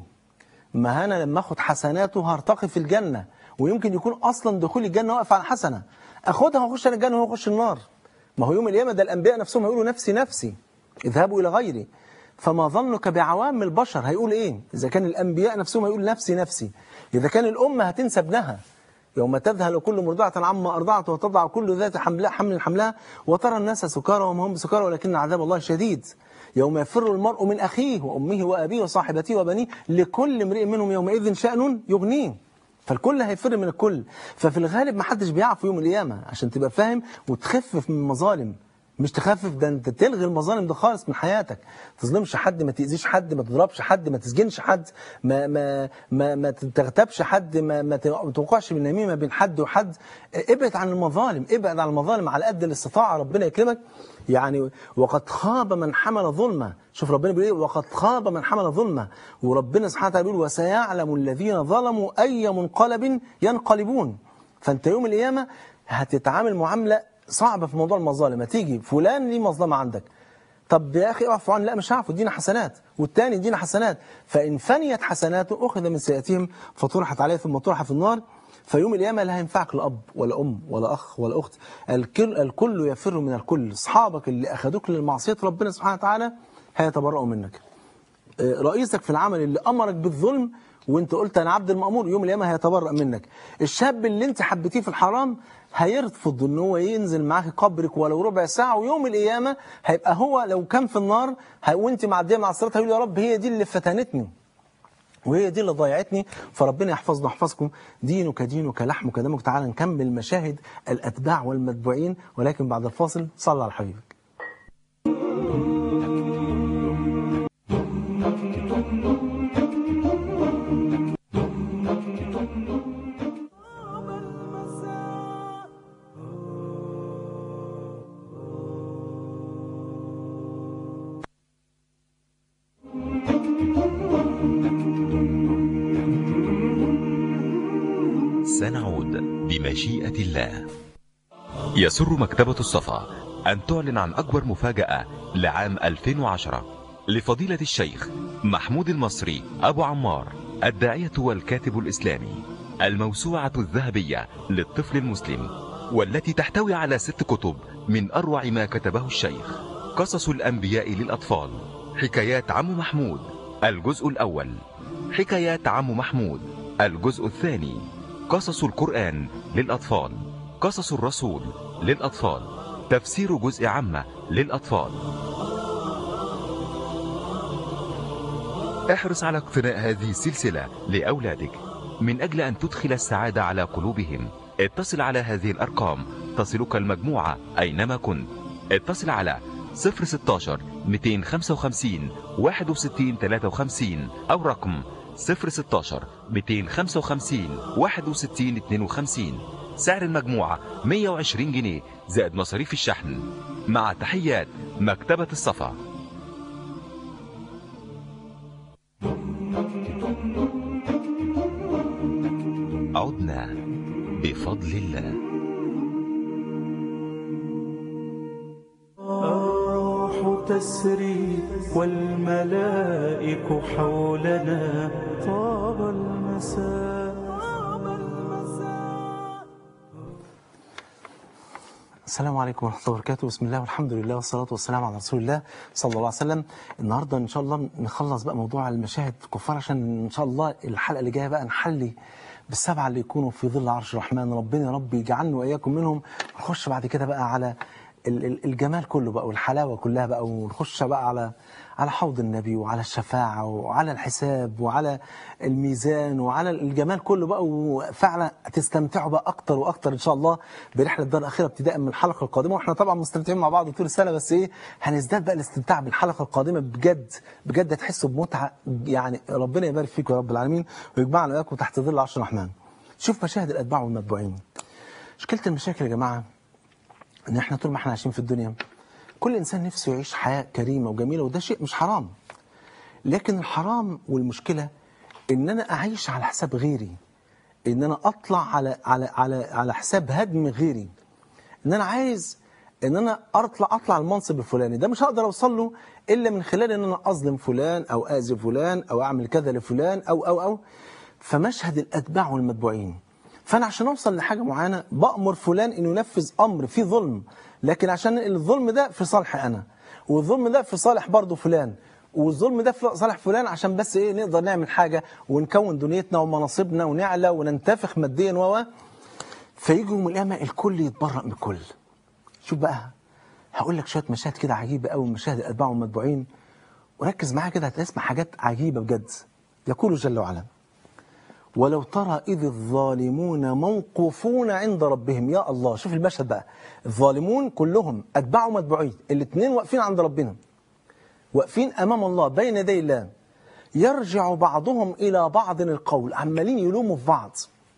ما انا لما اخد حسناته هرتقي في الجنه ويمكن يكون اصلا دخول الجنه واقف على حسنه اخدها واخش انا الجنه وهو يخش النار ما هو يوم القيامه ده الانبياء نفسهم هيقولوا نفسي نفسي اذهبوا الى غيري فما ظنك بعوام البشر هيقول ايه إذا كان الأنبياء نفسهم هيقول نفسي نفسي إذا كان الأمة هتنسى ابنها يوم تذهل كل مرضعة عما أرضعت وتضع كل ذات حمل حمل حملها وترى الناس سكارى وما هم بسكارى ولكن عذاب الله شديد يوم يفر المرء من أخيه وأمه وأبيه وصاحبته وبنيه لكل امرئ منهم يومئذ شأن يغنيه فالكل هيفر من الكل ففي الغالب ما حدش بيعرف يوم القيامة عشان تبقى فاهم وتخفف من المظالم مش تخفف ده انت تلغي المظالم دي خالص من حياتك ما تظلمش حد ما تأذيش حد ما تضربش حد ما تسجنش حد ما ما ما, ما تغتابش حد ما ما توقعش بالنميمه بين حد وحد ابعد عن المظالم ابعد عن المظالم على قد الاستطاعه ربنا يكرمك يعني وقد خاب من حمل ظلمه شوف ربنا بيقول ايه وقد خاب من حمل ظلمه وربنا سبحانه وتعالى بيقول وسيعلم الذين ظلموا اي منقلب ينقلبون فانت يوم القيامه هتتعامل معامله صعبة في موضوع المظالم هتيجي فلان ليه مظلمة عندك طب يا أخي اعفو عنه لا مش هعفو ادينا حسنات والتاني ادينا حسنات فإن فنيت حسناته أخذ من سيئاتهم فطرحت عليه ثم طرح في النار فيوم القيامة لا هينفعك لا أب ولا أم ولا أخ ولا أخت الكل, الكل يفر من الكل أصحابك اللي أخذوك للمعصية ربنا سبحانه وتعالى هيتبرأوا منك رئيسك في العمل اللي أمرك بالظلم وانت قلت انا عبد المأمور يوم القيامه هيتبرأ منك الشاب اللي انت حبيتيه في الحرام هيرفض ان هو ينزل معاك قبرك ولو ربع ساعه ويوم القيامه هيبقى هو لو كان في النار وانت معديه مع الصراط هيقول يا رب هي دي اللي فتنتني وهي دي اللي ضيعتني فربنا يحفظنا ويحفظكم دينك دينك لحمك دمك تعالى نكمل مشاهد الاتباع والمتبوعين ولكن بعد الفاصل صلى على حبيبك وسنعود بمشيئة الله يسر مكتبة الصفا أن تعلن عن أكبر مفاجأة لعام 2010 لفضيلة الشيخ محمود المصري أبو عمار الداعية والكاتب الإسلامي الموسوعة الذهبية للطفل المسلم والتي تحتوي على ست كتب من أروع ما كتبه الشيخ قصص الأنبياء للأطفال حكايات عم محمود الجزء الأول حكايات عم محمود الجزء الثاني قصص القرآن للأطفال قصص الرسول للأطفال تفسير جزء عامة للأطفال احرص على اقتناء هذه السلسلة لأولادك من أجل أن تدخل السعادة على قلوبهم اتصل على هذه الأرقام تصلك المجموعة أينما كنت اتصل على 016 255 61 53 أو رقم 016 255 61 52 سعر المجموعة 120 جنيه زائد مصاريف الشحن مع تحيات مكتبة الصفا عدنا بفضل الله الروح تسري والملائك حولنا طاب المساء السلام عليكم ورحمة الله وبركاته بسم الله والحمد لله والصلاة والسلام على رسول الله صلى الله عليه وسلم النهاردة إن شاء الله نخلص بقى موضوع المشاهد الكفار عشان إن شاء الله الحلقة اللي جاية بقى نحلي بالسبعة اللي يكونوا في ظل عرش الرحمن ربنا يا رب يجعلنا وإياكم منهم نخش بعد كده بقى على ال- ال- الجمال كله بقى والحلاوة كلها بقى ونخش بقى على على حوض النبي وعلى الشفاعة وعلى الحساب وعلى الميزان وعلى الجمال كله بقى وفعلا تستمتعوا بقى أكتر وأكتر إن شاء الله برحلة الدار الأخيرة ابتداء من الحلقة القادمة وإحنا طبعا مستمتعين مع بعض طول السنة بس إيه هنزداد بقى الاستمتاع بالحلقة القادمة بجد بجد هتحسوا بمتعة يعني ربنا يبارك فيكم يا رب العالمين ويجمعنا وإياكم تحت ظل عرش الرحمن شوف مشاهد الأتباع والمتبوعين مشكلة المشاكل يا جماعة ان احنا طول ما احنا عايشين في الدنيا كل انسان نفسه يعيش حياه كريمه وجميله وده شيء مش حرام لكن الحرام والمشكله ان انا اعيش على حساب غيري ان انا اطلع على على على على حساب هدم غيري ان انا عايز ان انا اطلع اطلع المنصب الفلاني ده مش هقدر اوصل له الا من خلال ان انا اظلم فلان او اذي فلان او اعمل كذا لفلان او او او فمشهد الاتباع والمتبوعين فانا عشان اوصل لحاجه معينه بامر فلان انه ينفذ امر فيه ظلم لكن عشان الظلم ده في صالحي انا والظلم ده في صالح برضه فلان والظلم ده في صالح فلان عشان بس ايه نقدر نعمل حاجه ونكون دنيتنا ومناصبنا ونعلى وننتفخ ماديا و فيجي يوم القيامه الكل يتبرأ من الكل شوف بقى هقول لك شويه مشاهد كده عجيبه قوي مشاهد الاتباع والمتبوعين وركز معايا كده هتسمع حاجات عجيبه بجد يقول جل وعلا ولو ترى إذ الظالمون موقوفون عند ربهم يا الله شوف المشهد بقى الظالمون كلهم أتباع ومتبوعين الاثنين واقفين عند ربنا واقفين أمام الله بين يدي الله يرجع بعضهم إلى بعض القول عمالين يلوموا في بعض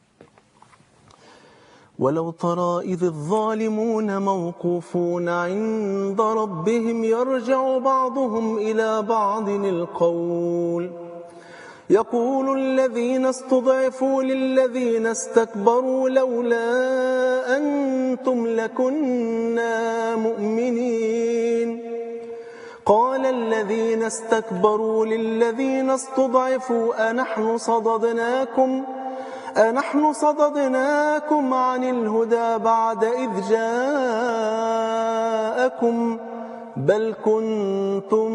ولو ترى إذ الظالمون موقوفون عند ربهم يرجع بعضهم إلى بعض القول يقول الذين استضعفوا للذين استكبروا لولا أنتم لكنا مؤمنين قال الذين استكبروا للذين استضعفوا أنحن صددناكم أنحن صددناكم عن الهدى بعد إذ جاءكم بل كنتم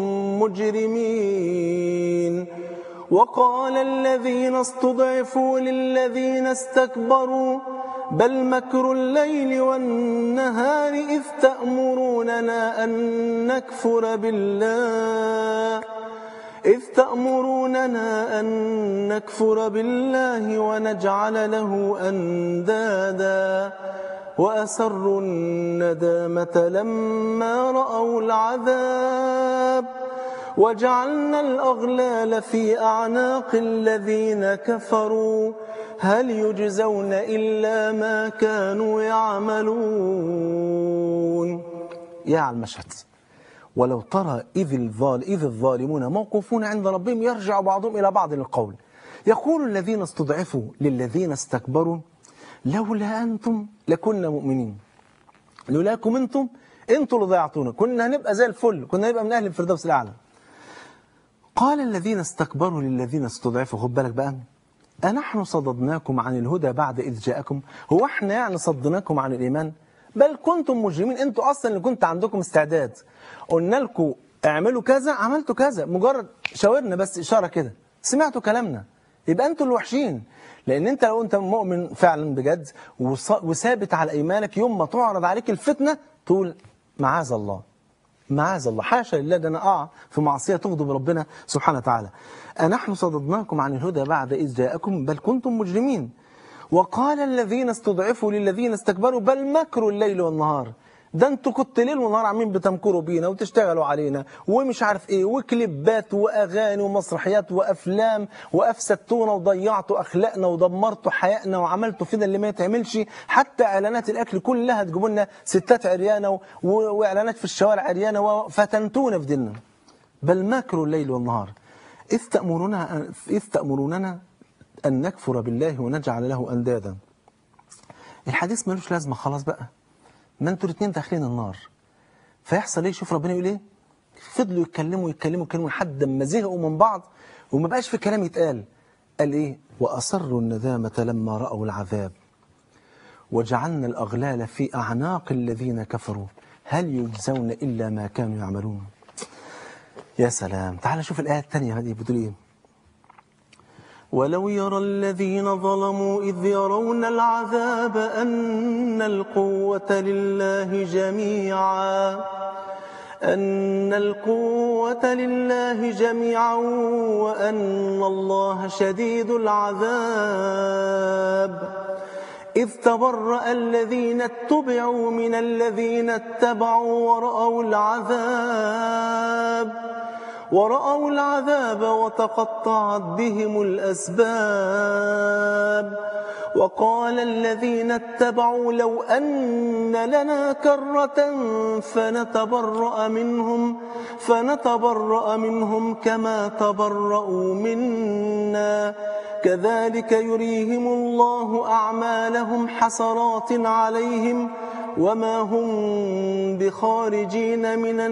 مجرمين وقال الذين استضعفوا للذين استكبروا بل مكر الليل والنهار إذ تأمروننا أن نكفر بالله إذ تأمروننا أن نكفر بالله ونجعل له أندادا وأسروا الندامة لما رأوا العذاب وجعلنا الأغلال في أعناق الذين كفروا هل يجزون إلا ما كانوا يعملون يا على المشهد ولو ترى إذ, الظال إذ الظالمون موقوفون عند ربهم يرجع بعضهم إلى بعض القول يقول الذين استضعفوا للذين استكبروا لولا أنتم لكنا مؤمنين لولاكم أنتم أنتم اللي ضيعتونا كنا هنبقى زي الفل كنا هنبقى من أهل الفردوس الأعلى قال الذين استكبروا للذين استضعفوا خد بالك بقى أنحن صددناكم عن الهدى بعد إذ جاءكم هو احنا يعني صدناكم عن الإيمان بل كنتم مجرمين انتوا أصلا اللي كنت عندكم استعداد قلنا لكم اعملوا كذا عملتوا كذا مجرد شاورنا بس إشارة كده سمعتوا كلامنا يبقى انتوا اللي وحشين لأن انت لو انت مؤمن فعلا بجد وص- وثابت على إيمانك يوم ما تعرض عليك الفتنة تقول معاذ الله معاذ الله حاشا لله ده انا اقع في معصيه تغضب ربنا سبحانه وتعالى أنحن صددناكم عن الهدى بعد إذ جاءكم بل كنتم مجرمين وقال الذين استضعفوا للذين استكبروا بل مكروا الليل والنهار ده انتوا كنت ليل ونهار عاملين بتمكروا بينا وتشتغلوا علينا ومش عارف ايه وكليبات واغاني ومسرحيات وافلام وافسدتونا وضيعتوا اخلاقنا ودمرتوا حياتنا وعملتوا فينا اللي ما يتعملش حتى اعلانات الاكل كلها تجيبوا لنا ستات عريانه و- واعلانات في الشوارع عريانه وفتنتونا في ديننا بل مكروا الليل والنهار إذ تأمرنا إذ تأمروننا أن نكفر بالله ونجعل له أندادا الحديث ملوش لازمة خلاص بقى ما انتوا الاثنين داخلين النار فيحصل ايه شوف ربنا يقول ايه فضلوا يتكلموا يتكلموا يتكلموا لحد ما زهقوا من بعض وما بقاش في كلام يتقال قال ايه وأصروا الندامة لما رأوا العذاب وجعلنا الأغلال في أعناق الذين كفروا هل يجزون إلا ما كانوا يعملون يا سلام تعال شوف الآية الثانية هذه بتقول إيه ولو يرى الذين ظلموا إذ يرون العذاب أن القوة لله جميعا أن القوة لله جميعا وأن الله شديد العذاب إذ تبرأ الذين اتبعوا من الذين اتبعوا ورأوا العذاب ورأوا العذاب وتقطعت بهم الأسباب وقال الذين اتبعوا لو أن لنا كرة فنتبرأ منهم فنتبرأ منهم كما تبرأوا منا كذلك يريهم الله أعمالهم حسرات عليهم وما هم بخارجين من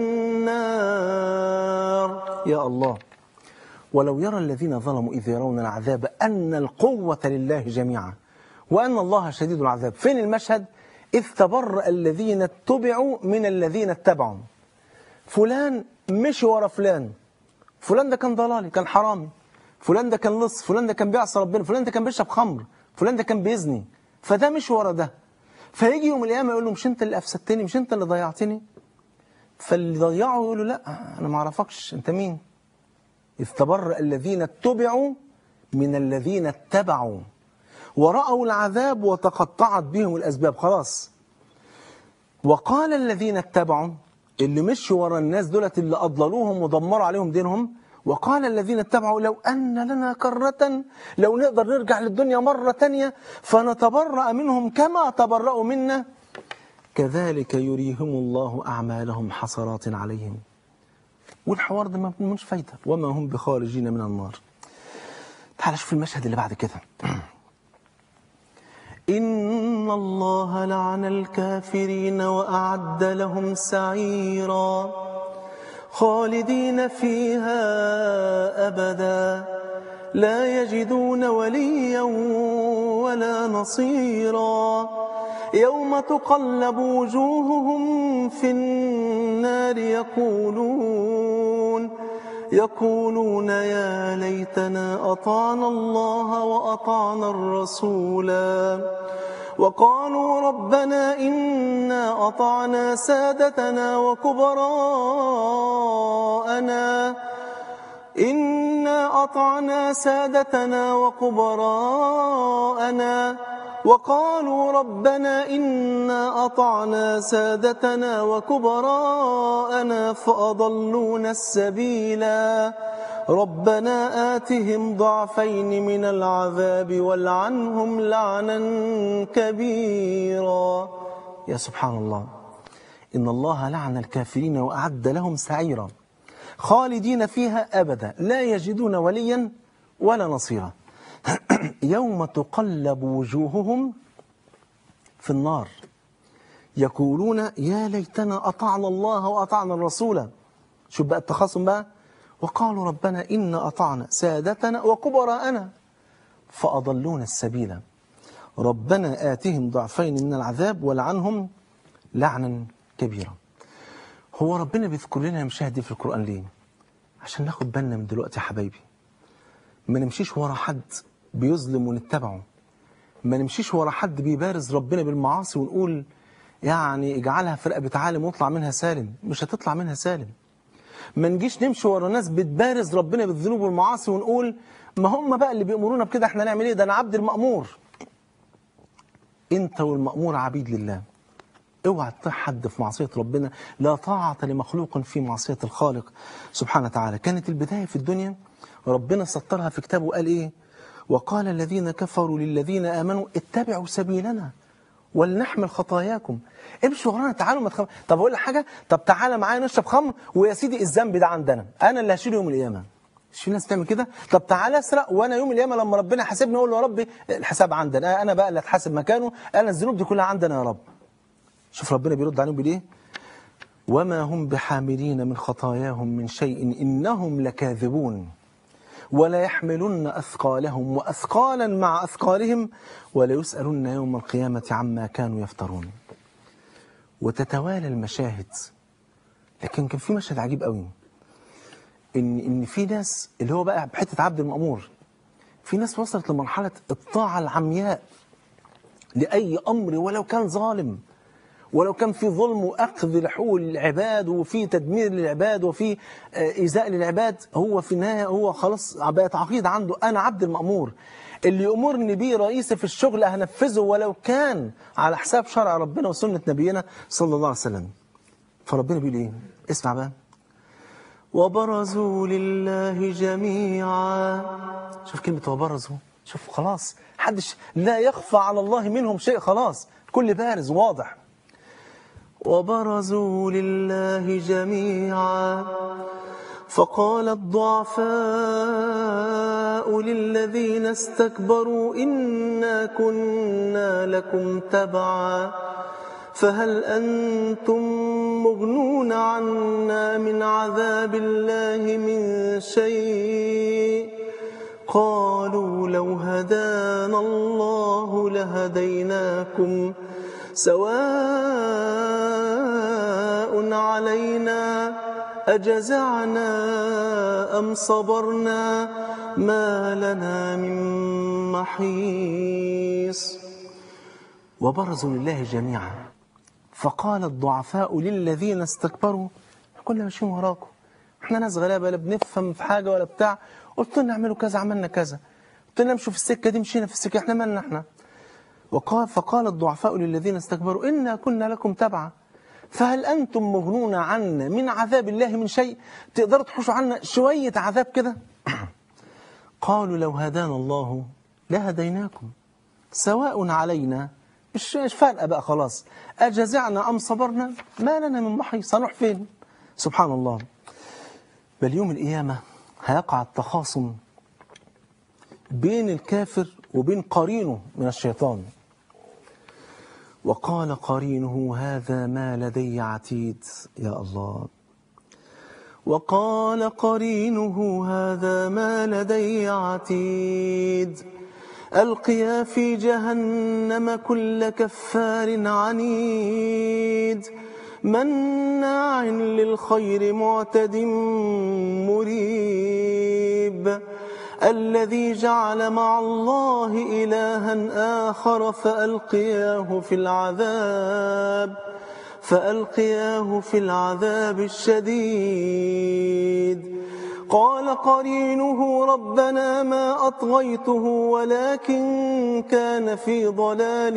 النار يا الله ولو يرى الذين ظلموا إذ يرون العذاب أن القوة لله جميعا وأن الله شديد العذاب فين المشهد إذ تبرأ الذين اتبعوا من الذين اتبعوا فلان مشي ورا فلان فلان ده كان ضلالي كان حرامي فلان ده كان لص فلان ده كان بيعصى ربنا فلان ده كان بيشرب خمر فلان ده كان بيزني فده مش ورا ده فيجي يوم القيامه يقول له مش انت اللي افسدتني مش انت اللي ضيعتني فاللي ضيعه يقول له لا انا ما اعرفكش انت مين اذ تبرأ الذين اتبعوا من الذين اتبعوا ورأوا العذاب وتقطعت بهم الأسباب خلاص وقال الذين اتبعوا اللي مشوا ورا الناس دولت اللي أضللوهم ودمروا عليهم دينهم وقال الذين اتبعوا لو أن لنا كرة لو نقدر نرجع للدنيا مرة تانية فنتبرأ منهم كما تبرأوا منا كذلك يريهم الله أعمالهم حسرات عليهم والحوار ده ما مش فايدة وما هم بخارجين من النار تعال شوف المشهد اللي بعد كده إن الله لعن الكافرين وأعد لهم سعيرا خالدين فيها أبدا لا يجدون وليا ولا نصيرا يوم تقلب وجوههم في النار يقولون يقولون يا ليتنا أطعنا الله وأطعنا الرسولا وقالوا ربنا إنا أطعنا سادتنا وكبراءنا إنا أطعنا سادتنا وكبراءنا وقالوا ربنا إنا أطعنا سادتنا وكبراءنا فأضلونا السبيلا ربنا آتهم ضعفين من العذاب والعنهم لعنا كبيرا يا سبحان الله إن الله لعن الكافرين وأعد لهم سعيرا خالدين فيها أبدا لا يجدون وليا ولا نصيرا يوم تقلب وجوههم في النار يقولون يا ليتنا أطعنا الله وأطعنا الرسول شوف بقى التخاصم بقى وقالوا ربنا إنا أطعنا سادتنا وكبراءنا فأضلونا السبيل ربنا آتهم ضعفين من العذاب ولعنهم لعنا كبيرا هو ربنا بيذكر لنا المشاهد دي في القرآن ليه عشان ناخد بالنا من دلوقتي يا حبايبي ما نمشيش ورا حد بيظلم ونتبعه ما نمشيش ورا حد بيبارز ربنا بالمعاصي ونقول يعني اجعلها في رقبة عالم واطلع منها سالم مش هتطلع منها سالم ما نجيش نمشي ورا ناس بتبارز ربنا بالذنوب والمعاصي ونقول ما هم بقى اللي بيأمرونا بكده احنا نعمل ايه ده انا عبد المأمور انت والمأمور عبيد لله اوعى تطيع حد في معصية ربنا لا طاعة لمخلوق في معصية الخالق سبحانه وتعالى كانت البداية في الدنيا ربنا سطرها في كتابه وقال ايه وقال الذين كفروا للذين آمنوا اتبعوا سبيلنا ولنحمل خطاياكم امشوا ورانا تعالوا ما تخم... طب اقول لك حاجه طب تعالى معايا نشرب خمر ويا سيدي الذنب ده عندنا انا اللي هشيله يوم القيامه مش في ناس بتعمل كده طب تعالى اسرق وانا يوم القيامه لما ربنا حاسبني اقول له يا ربي الحساب عندنا انا بقى اللي اتحاسب مكانه انا الذنوب دي كلها عندنا يا رب شوف ربنا بيرد عليهم بالايه وما هم بحاملين من خطاياهم من شيء انهم لكاذبون ولا يحملن أثقالهم وأثقالا مع أثقالهم ولا يسألن يوم القيامة عما كانوا يفترون وتتوالى المشاهد لكن كان في مشهد عجيب قوي إن إن في ناس اللي هو بقى بحتة عبد المأمور في ناس وصلت لمرحلة الطاعة العمياء لأي أمر ولو كان ظالم ولو كان في ظلم واخذ لحقوق العباد وفي تدمير للعباد وفي ايذاء للعباد هو في النهايه هو خلاص بقت عقيده عنده انا عبد المامور اللي يامرني بيه رئيسي في الشغل هنفذه ولو كان على حساب شرع ربنا وسنه نبينا صلى الله عليه وسلم فربنا بيقول ايه اسمع بقى وبرزوا لله جميعا شوف كلمه وبرزوا شوف خلاص حدش لا يخفى على الله منهم شيء خلاص كل بارز واضح وبرزوا لله جميعا فقال الضعفاء للذين استكبروا إنا كنا لكم تبعا فهل أنتم مغنون عنا من عذاب الله من شيء قالوا لو هدانا الله لهديناكم سواء علينا أجزعنا أم صبرنا ما لنا من محيص وبرزوا لله جميعا فقال الضعفاء للذين استكبروا كنا ماشيين وراكم احنا ناس غلابه لا بنفهم في حاجه ولا بتاع قلت لنا اعملوا كذا عملنا كذا قلت لنا امشوا في السكه دي مشينا في السكه احنا مالنا احنا وقال فقال الضعفاء للذين استكبروا إنا كنا لكم تبعا فهل أنتم مغنون عنا من عذاب الله من شيء تقدروا تحوشوا عنا شوية عذاب كده قالوا لو هدانا الله لهديناكم سواء علينا مش مش فارقة بقى خلاص أجزعنا أم صبرنا ما لنا من محيص هنروح فين سبحان الله بل يوم القيامة هيقع التخاصم بين الكافر وبين قرينه من الشيطان وقال قرينه هذا ما لدي عتيد يا الله وقال قرينه هذا ما لدي عتيد ألقيا في جهنم كل كفار عنيد مناع للخير معتد مريب الذي جعل مع الله إلها آخر فألقياه في العذاب فألقياه في العذاب الشديد قال قرينه ربنا ما أطغيته ولكن كان في ضلال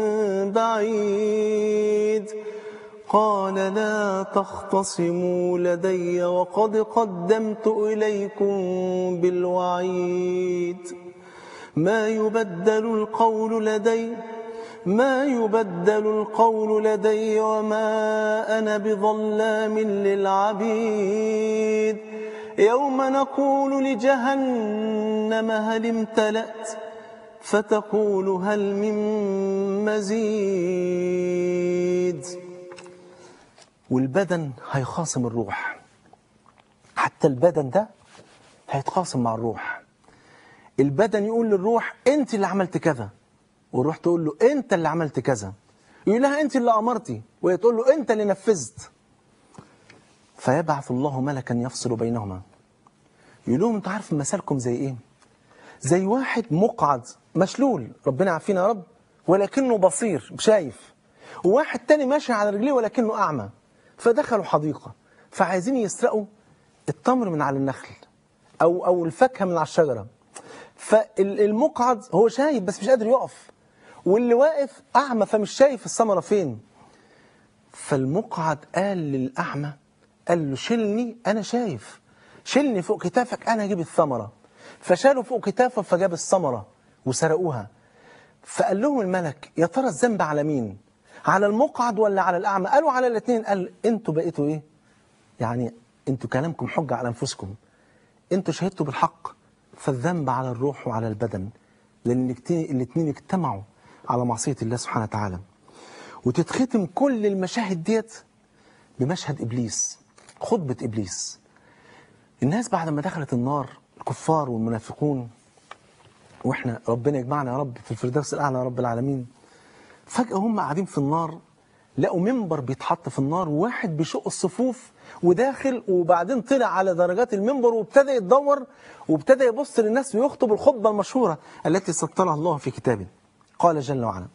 بعيد قال لا تختصموا لدي وقد قدمت إليكم بالوعيد ما يبدل القول لدي ما يبدل القول لدي وما أنا بظلام للعبيد يوم نقول لجهنم هل امتلأت فتقول هل من مزيد والبدن هيخاصم الروح حتى البدن ده هيتخاصم مع الروح البدن يقول للروح انت اللي عملت كذا والروح تقول له انت اللي عملت كذا يقول لها انت اللي امرتي وهي تقول له انت اللي نفذت فيبعث الله ملكا يفصل بينهما يقول لهم انتوا عارف مثالكم زي ايه زي واحد مقعد مشلول ربنا يعافينا يا رب ولكنه بصير شايف وواحد تاني ماشي على رجليه ولكنه اعمى فدخلوا حديقه فعايزين يسرقوا التمر من على النخل او او الفاكهه من على الشجره فالمقعد هو شايف بس مش قادر يقف واللي واقف اعمى فمش شايف الثمره فين فالمقعد قال للاعمى قال له شيلني انا شايف شيلني فوق كتافك انا اجيب الثمره فشالوا فوق كتافه فجاب الثمره وسرقوها فقال لهم الملك يا ترى الذنب على مين على المقعد ولا على الاعمى قالوا على الاثنين قال انتوا بقيتوا ايه يعني انتوا كلامكم حجه على انفسكم انتوا شهدتوا بالحق فالذنب على الروح وعلى البدن لان الاثنين اجتمعوا على معصيه الله سبحانه وتعالى وتتختم كل المشاهد ديت بمشهد ابليس خطبه ابليس الناس بعد ما دخلت النار الكفار والمنافقون واحنا ربنا يجمعنا يا رب في الفردوس الاعلى يا رب العالمين فجاه هم قاعدين في النار لقوا منبر بيتحط في النار وواحد بيشق الصفوف وداخل وبعدين طلع على درجات المنبر وابتدى يتدور وابتدى يبص للناس ويخطب الخطبه المشهوره التي سطرها الله في كتابه قال جل وعلا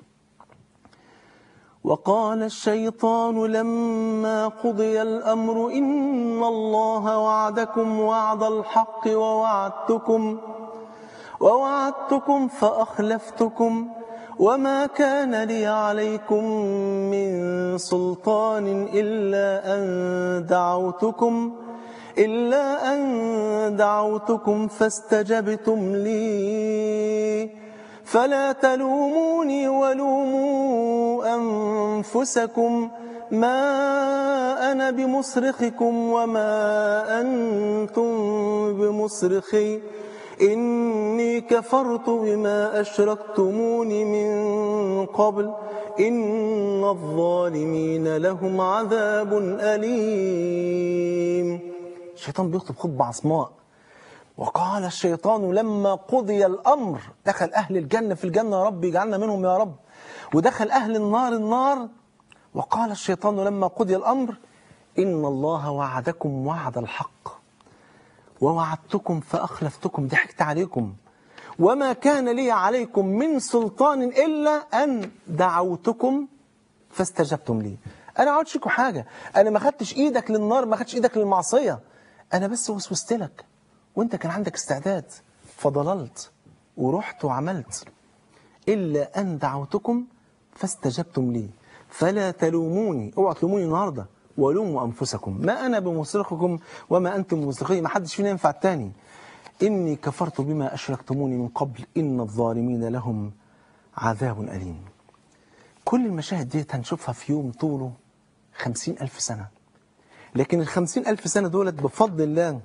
وقال الشيطان لما قضي الأمر إن الله وعدكم وعد الحق ووعدتكم ووعدتكم فأخلفتكم وما كان لي عليكم من سلطان إلا أن دعوتكم إلا أن دعوتكم فاستجبتم لي فلا تلوموني ولوموا أنفسكم ما أنا بمصرخكم وما أنتم بمصرخي إني كفرت بما أشركتمون من قبل إن الظالمين لهم عذاب أليم الشيطان بيخطب خطبة عصماء وقال الشيطان لما قضي الأمر دخل أهل الجنة في الجنة يا رب يجعلنا منهم يا رب ودخل أهل النار النار وقال الشيطان لما قضي الأمر إن الله وعدكم وعد الحق ووعدتكم فأخلفتكم ضحكت عليكم وما كان لي عليكم من سلطان إلا أن دعوتكم فاستجبتم لي أنا ما عملتش لكم حاجة أنا ما خدتش إيدك للنار ما خدتش إيدك للمعصية أنا بس وسوست لك وانت كان عندك استعداد فضللت ورحت وعملت إلا أن دعوتكم فاستجبتم لي فلا تلوموني اوعوا تلوموني النهارده ولوموا أنفسكم ما أنا بمصرخكم وما أنتم بمصرخي ما حدش فينا ينفع التاني إني كفرت بما أشركتموني من قبل إن الظالمين لهم عذاب أليم كل المشاهد ديت هنشوفها في يوم طوله خمسين ألف سنة لكن الخمسين ألف سنة دولت بفضل الله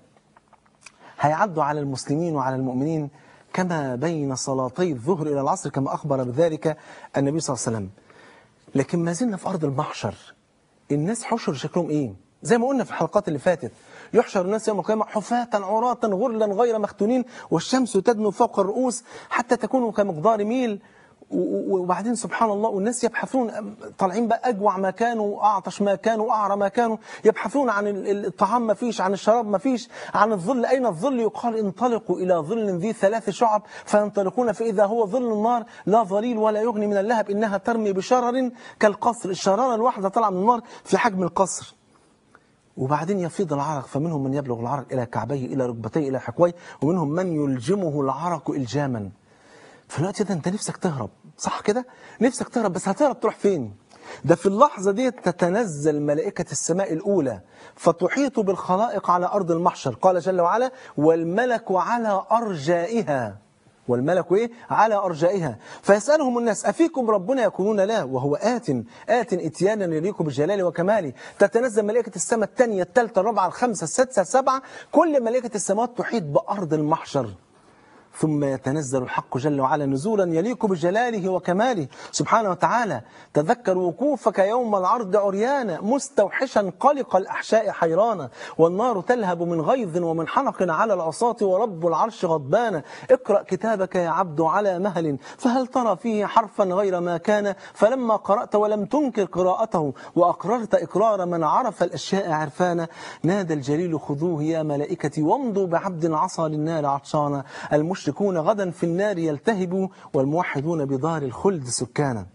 هيعدوا على المسلمين وعلى المؤمنين كما بين صلاتي الظهر إلى العصر كما أخبر بذلك النبي صلى الله عليه وسلم لكن ما زلنا في أرض المحشر الناس حشر شكلهم إيه زي ما قلنا في الحلقات اللي فاتت يحشر الناس يوم القيامة حفاة عراة غرلا غير مختونين والشمس تدنو فوق الرؤوس حتى تكونوا كمقدار ميل وبعدين سبحان الله والناس يبحثون طالعين بقى أجوع ما كانوا أعطش ما كانوا أعرى ما كانوا يبحثون عن الطعام ما فيش عن الشراب ما فيش عن الظل أين الظل يقال انطلقوا إلى ظل ذي ثلاث شعب فينطلقون فإذا هو ظل النار لا ظليل ولا يغني من اللهب إنها ترمي بشرر كالقصر الشرارة الواحدة طالعة من النار في حجم القصر وبعدين يفيض العرق فمنهم من يبلغ العرق إلى كعبيه إلى ركبتيه إلى حقويه ومنهم من يلجمه العرق إلجاما في الوقت ده انت نفسك تهرب صح كده نفسك تهرب بس هتهرب تروح فين ده في اللحظة دي تتنزل ملائكة السماء الأولى فتحيط بالخلائق على أرض المحشر قال جل وعلا والملك على أرجائها والملك إيه؟ على أرجائها فيسألهم الناس أفيكم ربنا يقولون لا وهو آت آت إتيانا يليق بجلاله وكماله تتنزل ملائكة السماء الثانية الثالثة الرابعة الخامسة السادسة السابعة كل ملائكة السماوات تحيط بأرض المحشر ثم يتنزل الحق جل وعلا نزولا يليق بجلاله وكماله سبحانه وتعالى تذكر وقوفك يوم العرض عريانا مستوحشا قلق الأحشاء حيرانا والنار تلهب من غيظ ومن حنق على العصاة ورب العرش غضبانا اقرأ كتابك يا عبد على مهل فهل ترى فيه حرفا غير ما كان فلما قرأت ولم تنكر قراءته وأقررت إقرار من عرف الأشياء عرفانا نادى الجليل خذوه يا ملائكتي وامضوا بعبد عصى للنار عطشانا المشركون غدا في النار يلتهبوا والموحدون بدار الخلد سكانا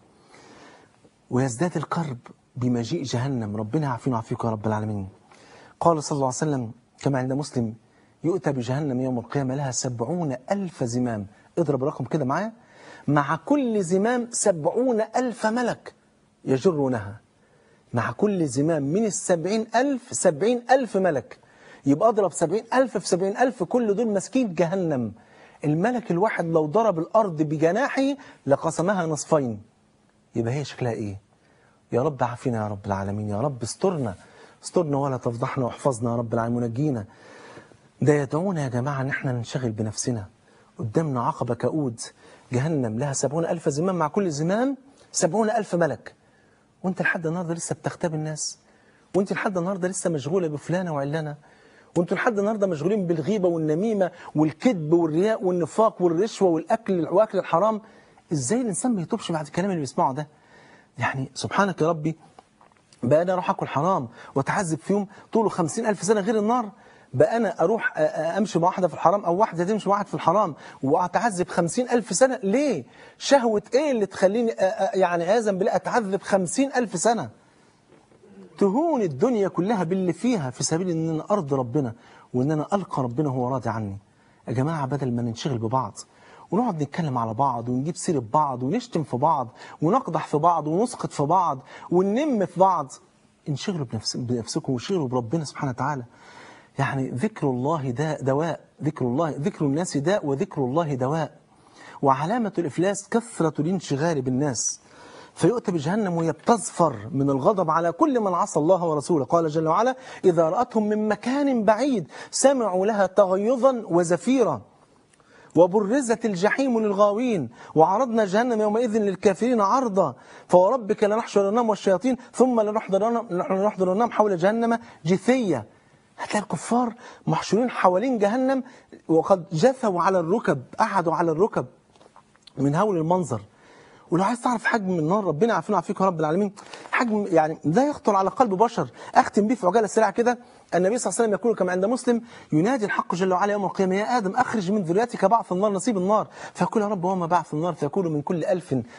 ويزداد الكرب بمجيء جهنم ربنا يعافينا ويعافيك يا رب العالمين قال صلى الله عليه وسلم كما عند مسلم يؤتى بجهنم يوم القيامة لها سبعون ألف زمام اضرب رقم كده معايا مع كل زمام سبعون ألف ملك يجرونها مع كل زمام من السبعين ألف سبعين ألف ملك يبقى اضرب سبعين ألف في سبعين ألف كل دول ماسكين جهنم الملك الواحد لو ضرب الأرض بجناحه لقسمها نصفين يبقى هي شكلها إيه يا رب عافينا يا رب العالمين يا رب استرنا استرنا ولا تفضحنا واحفظنا يا رب العالمين ونجينا ده يدعونا يا جماعة ان احنا ننشغل بنفسنا قدامنا عقبة كؤود جهنم لها سبعون ألف زمام مع كل زمام سبعون ألف ملك وانت لحد النهاردة لسه بتغتاب الناس وانت لحد النهاردة لسه مشغولة بفلانة وعلانة وانتوا لحد النهارده مشغولين بالغيبة والنميمة والكذب والرياء والنفاق والرشوة والأكل وأكل الحرام ازاي الإنسان ما يتوبش بعد الكلام اللي بيسمعه ده يعني سبحانك يا ربي بقى أنا أروح أكل حرام وأتعذب في يوم طوله خمسين ألف سنة غير النار بقى أنا أروح أ- أ- أمشي مع واحدة في الحرام أو واحدة تمشي مع واحد في الحرام وأتعذب خمسين ألف سنة ليه؟ شهوة إيه اللي تخليني أ- أ- يعني عياذا بالله أتعذب خمسين ألف سنة تهون الدنيا كلها باللي فيها في سبيل ان انا ارضي ربنا وان انا القى ربنا وهو راضي عني يا جماعه بدل ما ننشغل ببعض ونقعد نتكلم على بعض ونجيب سيره بعض ونشتم في بعض ونقدح في بعض ونسقط في بعض وننم في بعض انشغلوا بنفس بنفسكم وانشغلوا بربنا سبحانه وتعالى يعني ذكر الله داء دواء ذكر الله ذكر الناس داء وذكر الله دواء وعلامة الإفلاس كثرة الانشغال بالناس فيؤتى بجهنم وهي بتزفر من الغضب على كل من عصى الله ورسوله قال جل وعلا إذا رأتهم من مكان بعيد سمعوا لها تغيظا وزفيرا وبرزت الجحيم للغاوين وعرضنا جهنم يومئذ للكافرين عرضا فوربك لنحشرنهم والشياطين ثم لنحضرنهم لنحضرنهم حول جهنم جثية هتلاقي الكفار محشورين حوالين جهنم وقد جثوا على الركب قعدوا على الركب من هول المنظر ولو عايز تعرف حجم النار ربنا عافينا وعافيك يا رب العالمين حجم يعني لا يخطر على قلب بشر اختم بيه في عجاله سريعه كده النبي صلى الله عليه وسلم يقول كما عند مسلم ينادي الحق جل وعلا يوم القيامه يا ادم اخرج من ذريتك بعث النار نصيب النار فيقول يا رب وما بعث النار فيقول من كل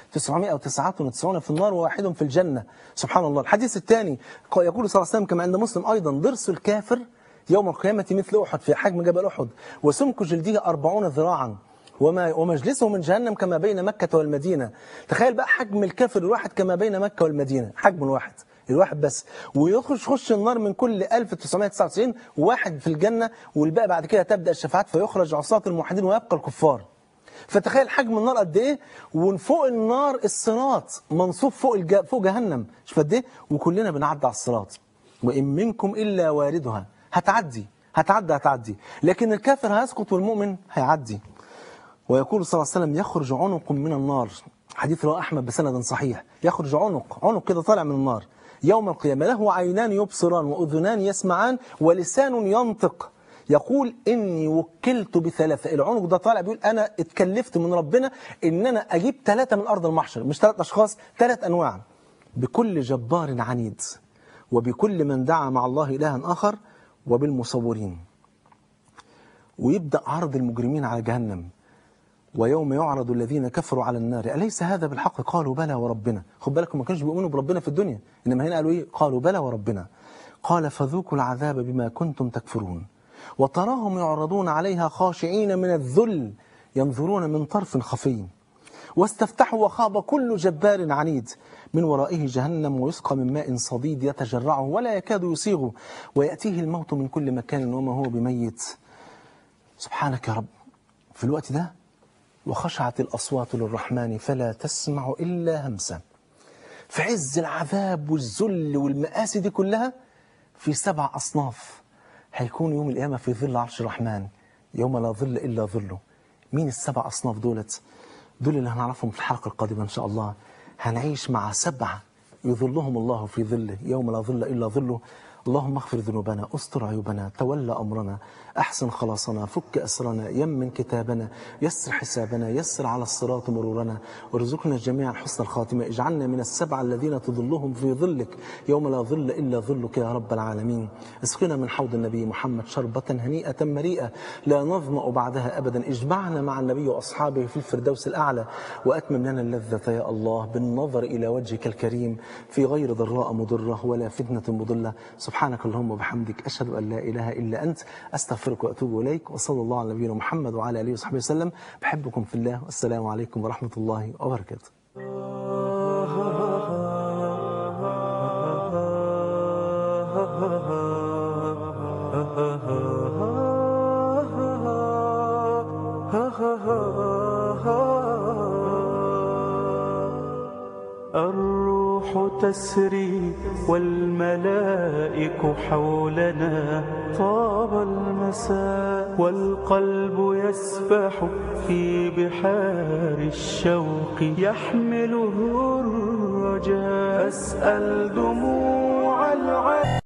1999 في النار وواحد في الجنه سبحان الله الحديث الثاني يقول صلى الله عليه وسلم كما عند مسلم ايضا ضرس الكافر يوم القيامه مثل احد في حجم جبل احد وسمك جلده 40 ذراعا وما ومجلسه من جهنم كما بين مكة والمدينة تخيل بقى حجم الكافر الواحد كما بين مكة والمدينة حجم الواحد الواحد بس ويخش خش النار من كل 1999 واحد في الجنة والباقي بعد كده تبدأ الشفاعات فيخرج عصاة الموحدين ويبقى الكفار فتخيل حجم النار قد ايه ومن فوق النار الصراط منصوب فوق الج... فوق جهنم شوف قد ايه وكلنا بنعدي على الصراط وان منكم الا واردها هتعدي هتعدي هتعدي لكن الكافر هيسقط والمؤمن هيعدي ويقول صلى الله عليه وسلم يخرج عنق من النار حديث رواه أحمد بسند صحيح يخرج عنق عنق كده طالع من النار يوم القيامة له عينان يبصران وأذنان يسمعان ولسان ينطق يقول إني وكلت بثلاثة العنق ده طالع بيقول أنا اتكلفت من ربنا إن أنا أجيب ثلاثة من أرض المحشر مش ثلاث أشخاص ثلاث أنواع بكل جبار عنيد وبكل من دعا مع الله إلها آخر وبالمصورين ويبدأ عرض المجرمين على جهنم ويوم يعرض الذين كفروا على النار أليس هذا بالحق قالوا بلى وربنا خد بالكم ما كانوش بيؤمنوا بربنا في الدنيا إنما هنا قالوا إيه قالوا بلى وربنا قال فذوقوا العذاب بما كنتم تكفرون وتراهم يعرضون عليها خاشعين من الذل ينظرون من طرف خفي واستفتحوا وخاب كل جبار عنيد من ورائه جهنم ويسقى من ماء صديد يتجرعه ولا يكاد يسيغه ويأتيه الموت من كل مكان وما هو بميت سبحانك يا رب في الوقت ده وخشعت الأصوات للرحمن فلا تسمع إلا همسا في عز العذاب والذل والمآسي دي كلها في سبع أصناف هيكون يوم القيامة في ظل عرش الرحمن يوم لا ظل إلا ظله مين السبع أصناف دولت دول اللي هنعرفهم في الحلقة القادمة إن شاء الله هنعيش مع سبعة يظلهم الله في ظله يوم لا ظل إلا ظله اللهم اغفر ذنوبنا استر عيوبنا تولى أمرنا أحسن خلاصنا فك أسرنا يمن كتابنا يسر حسابنا يسر على الصراط مرورنا وارزقنا جميعا حسن الخاتمة اجعلنا من السبعة الذين تظلهم في ظلك يوم لا ظل إلا ظلك يا رب العالمين اسقنا من حوض النبي محمد شربة هنيئة مريئة لا نظمأ بعدها أبدا اجمعنا مع النبي وأصحابه في الفردوس الأعلى وأتمم لنا اللذة يا الله بالنظر إلى وجهك الكريم في غير ضراء مضرة ولا فتنة مضلة سبحانك اللهم وبحمدك أشهد أن لا إله إلا أنت أستغفرك وأتوب إليك وصلى الله على نبينا محمد وعلى آله وصحبه وسلم بحبكم في الله والسلام عليكم ورحمة الله وبركاته الروح تسري والملائك حولنا طاب المساء والقلب يسبح في بحار الشوق يحمله الرجاء أسأل دموع العين